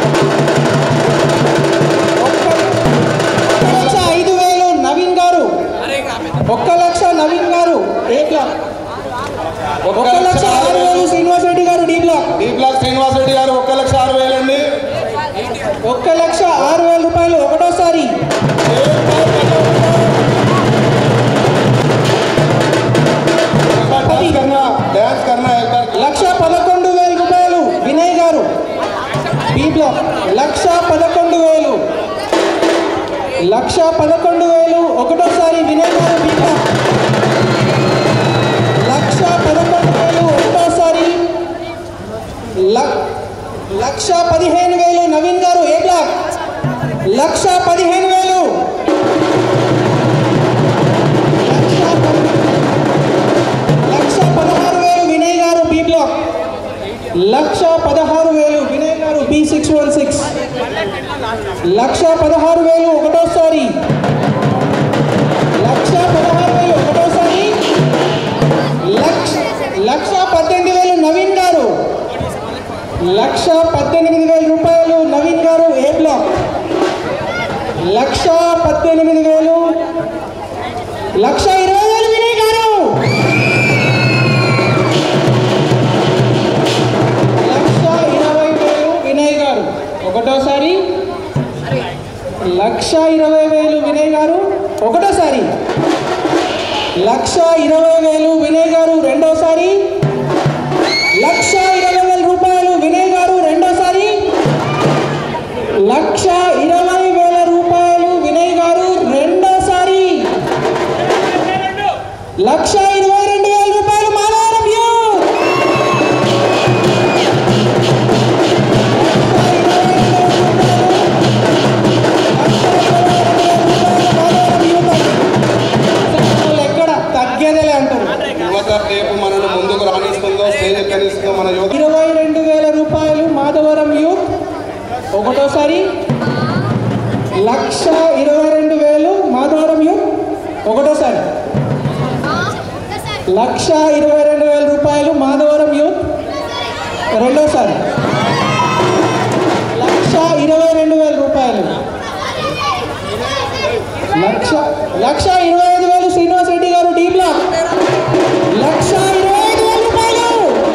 ఒక్క లక్ష ఐదు వేలు నవీన్ గారు ఒక్క లక్ష నవీన్ గారు ఏ బ్లాక్ ఒక్క లక్ష ఆరు వేలు Srinivas Reddy garu D black D block Srinivasa Reddy గారు ఒక్క లక్ష ఆరు వేలండి ఒక్క లక్ష ఆరు వేల రూపాయలు ఒకటోసారి డ్యాన్స్ కన్నా లక్ష పదకొండు వేల రూపాయలు వినయ్ గారు బి బ్లాక్ లక్ష పదకొండు వేలు లక్ష పదకొండు వేలు ఒకటోసారి వినయ్ గారు బి బ్లాక్ లక్ష పదకొండు వేలు ఒకటోసారి ల- లక్ష పదిహేను వేలు నవీన్ గారు ఏ బ్లాక్ లక్ష పదిహేను వేలు లక్ష పది- లక్ష పదహారు వేలు వినయ్ గారు బి బ్లాక్ లక్ష పదహారు వేలు Vinay garu B six one six లక్ష పదహారు వేలు ఒకటోసారి లక్ష పదహారు వేలు ఒకటోసారి లక్ష లక్ష పద్దెనిమిది వేలు నవీన్ గారు లక్ష పద్దెనిమిది వేల రూపాయలు నవీన్ గారు ఏ బ్లాక్ లక్ష పద్దెనిమిది వేలు లక్ష ఇరవై వేలు వినయ్ గారు లక్ష ఇరవై వేలు వినయ్ గారు ఒకటోసారి లక్ష ఇరవై వేలు వినయ్ గారు ఒకటోసారి లక్ష ఇరవై వేలు వినయ్ గారు రెండోసారి లక్ష ఇరవై వేల రూపాయలు వినయ్ గారు రెండోసారి లక్ష ఇరవై వేల రూపాయలు వినయ్ గారు రెండోసారి లక్ష ఇరవై రెండు వేల రూపాయలు మాధవరం యూత్ వాళ్ళు ఎక్కడ తగ్గేదేలే అంటారు యువత రేపు మనల్ని ముందుకు రాణిస్తుందో స్టేజ్ ఎక్కడిస్తుందో మన యువత ఇరవై రెండు వేల రూపాయలు మాధవరం యూత్ ఒకటోసారి లక్ష ఇరవై రెండు వేలు మాధవరం యూత్ ఒకటోసారి లక్ష ఇరవై రెండు వేల రూపాయలు మాధవరం యూత్ రెండోసారి లక్ష ఇరవై రెండు వేల రూపాయలు లక్ష లక్ష ఇరవై ఐదు వేలు శ్రీనివాస్ రెడ్డి గారు డి బ్లాక్ లక్ష ఇరవై ఐదు వేల రూపాయలు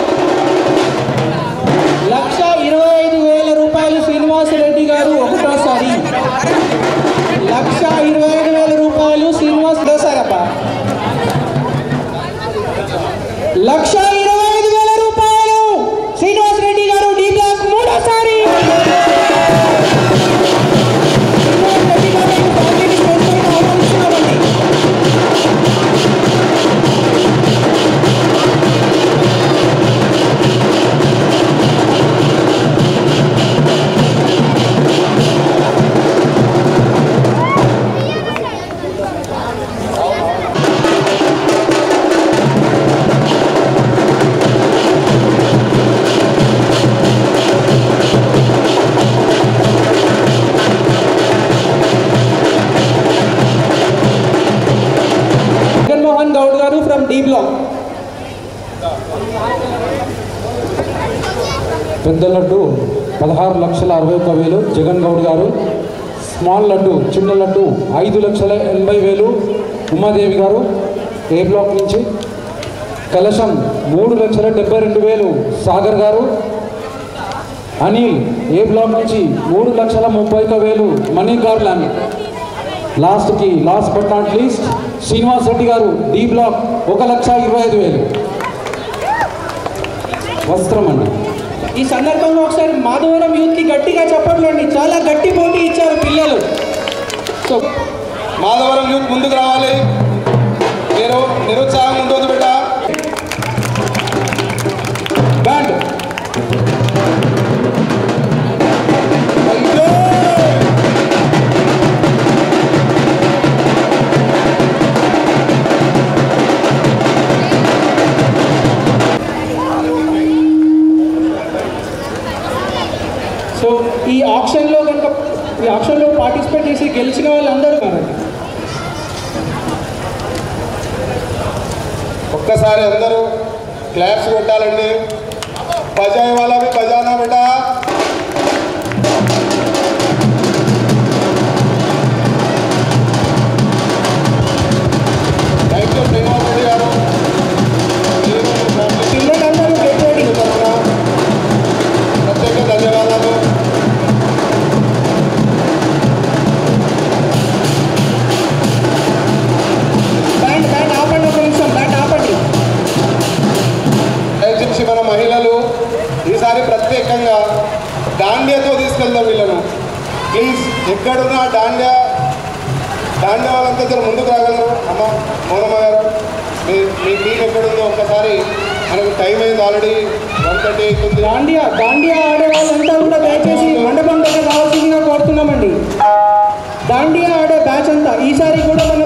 లక్ష ఇరవై ఐదు వేల రూపాయలు శ్రీనివాస్ రెడ్డి గారు ఒకటోసారి లక్ష ఇరవై ఐదు వేల రూపాయలు శ్రీనివాస్ దోసారి అబ్బా లక్ష ఇరవై ఐదు వేల రూపాయలు శ్రీనివాస్ రెడ్డి గారు డి బ్లాక్ మూడోసారి జగన్మోహన్ గౌడ్ గారు ఫ్రమ్ డి బ్లాక్ పెద్ద లడ్డు పదహారు లక్షల అరవై ఒక్క వేలు జగన్ గౌడ్ గారు స్మాల్ లడ్డు చిన్న లడ్డు ఐదు లక్షల ఎనభై వేలు ఉమాదేవి గారు ఏ బ్లాక్ నుంచి కలశం మూడు లక్షల డెబ్బై రెండు వేలు సాగర్ గారు అనిల్ ఏ బ్లాక్ నుంచి మూడు లక్షల ముప్పై ఒక్క వేలు మనీ గార్లాండ్ లాస్ట్కి last but not least Srinivas Reddy garu D black ఒక లక్ష ఇరవై ఐదు వేలు వస్త్రం అండి ఈ సందర్భంగా ఒకసారి మాధవరం యూత్కి గట్టిగా చెప్పట్లండి చాలా గట్టి పోటీ ఇచ్చారు పిల్లలు సో మాధవరం యూత్ ముందుకు రావాలి మీరు నిరుత్సాహం ఉండదు బిడ్డ బ్యాండ్ సో ఈ ఆప్షన్లో కనుక ఈ ఆప్షన్లో పార్టిసిపేట్ చేసి గెలిచిన వాళ్ళందరూ కాదండి ఒక్కసారి అందరూ క్లాప్స్ కొట్టాలండి బజాయ్ వాళ్ళవి బజానా బేటా థ్యాంక్ యూ శ్రీనివాస్ రెడ్డి గారు పిల్లలందరూ గెట్ రెడీ ప్రత్యేక ధన్యవాదాలు బ్యాండ్ బ్యాండ్ ఆపండి ఒక నిమిషం బ్యాండ్ ఆపండి దయచేసి మన మహిళలు ఈసారి ప్రత్యేకంగా దాండ్యాతో తీసుకెళ్దాం వీళ్ళను ప్లీజ్ ఎక్కడున్నా దాండ్యా దాండ్యా వాళ్ళంతా జర ముందుకు రాగలరు అమ్మ మౌనమ్మ గారు మీ మీ టీం ఎక్కడుందో ఒక్కసారి మనకు టైం అయింది ఆల్రెడీ వన్ థర్టీ అవుతుంది దాండియా దాండియా ఆడే వాళ్ళంతా కూడా దయచేసి మండపం దగ్గర రావాల్సిందిగా కోరుతున్నామండి దాండియా ఆడే బ్యాచ్ అంతా ఈసారి కూడా మన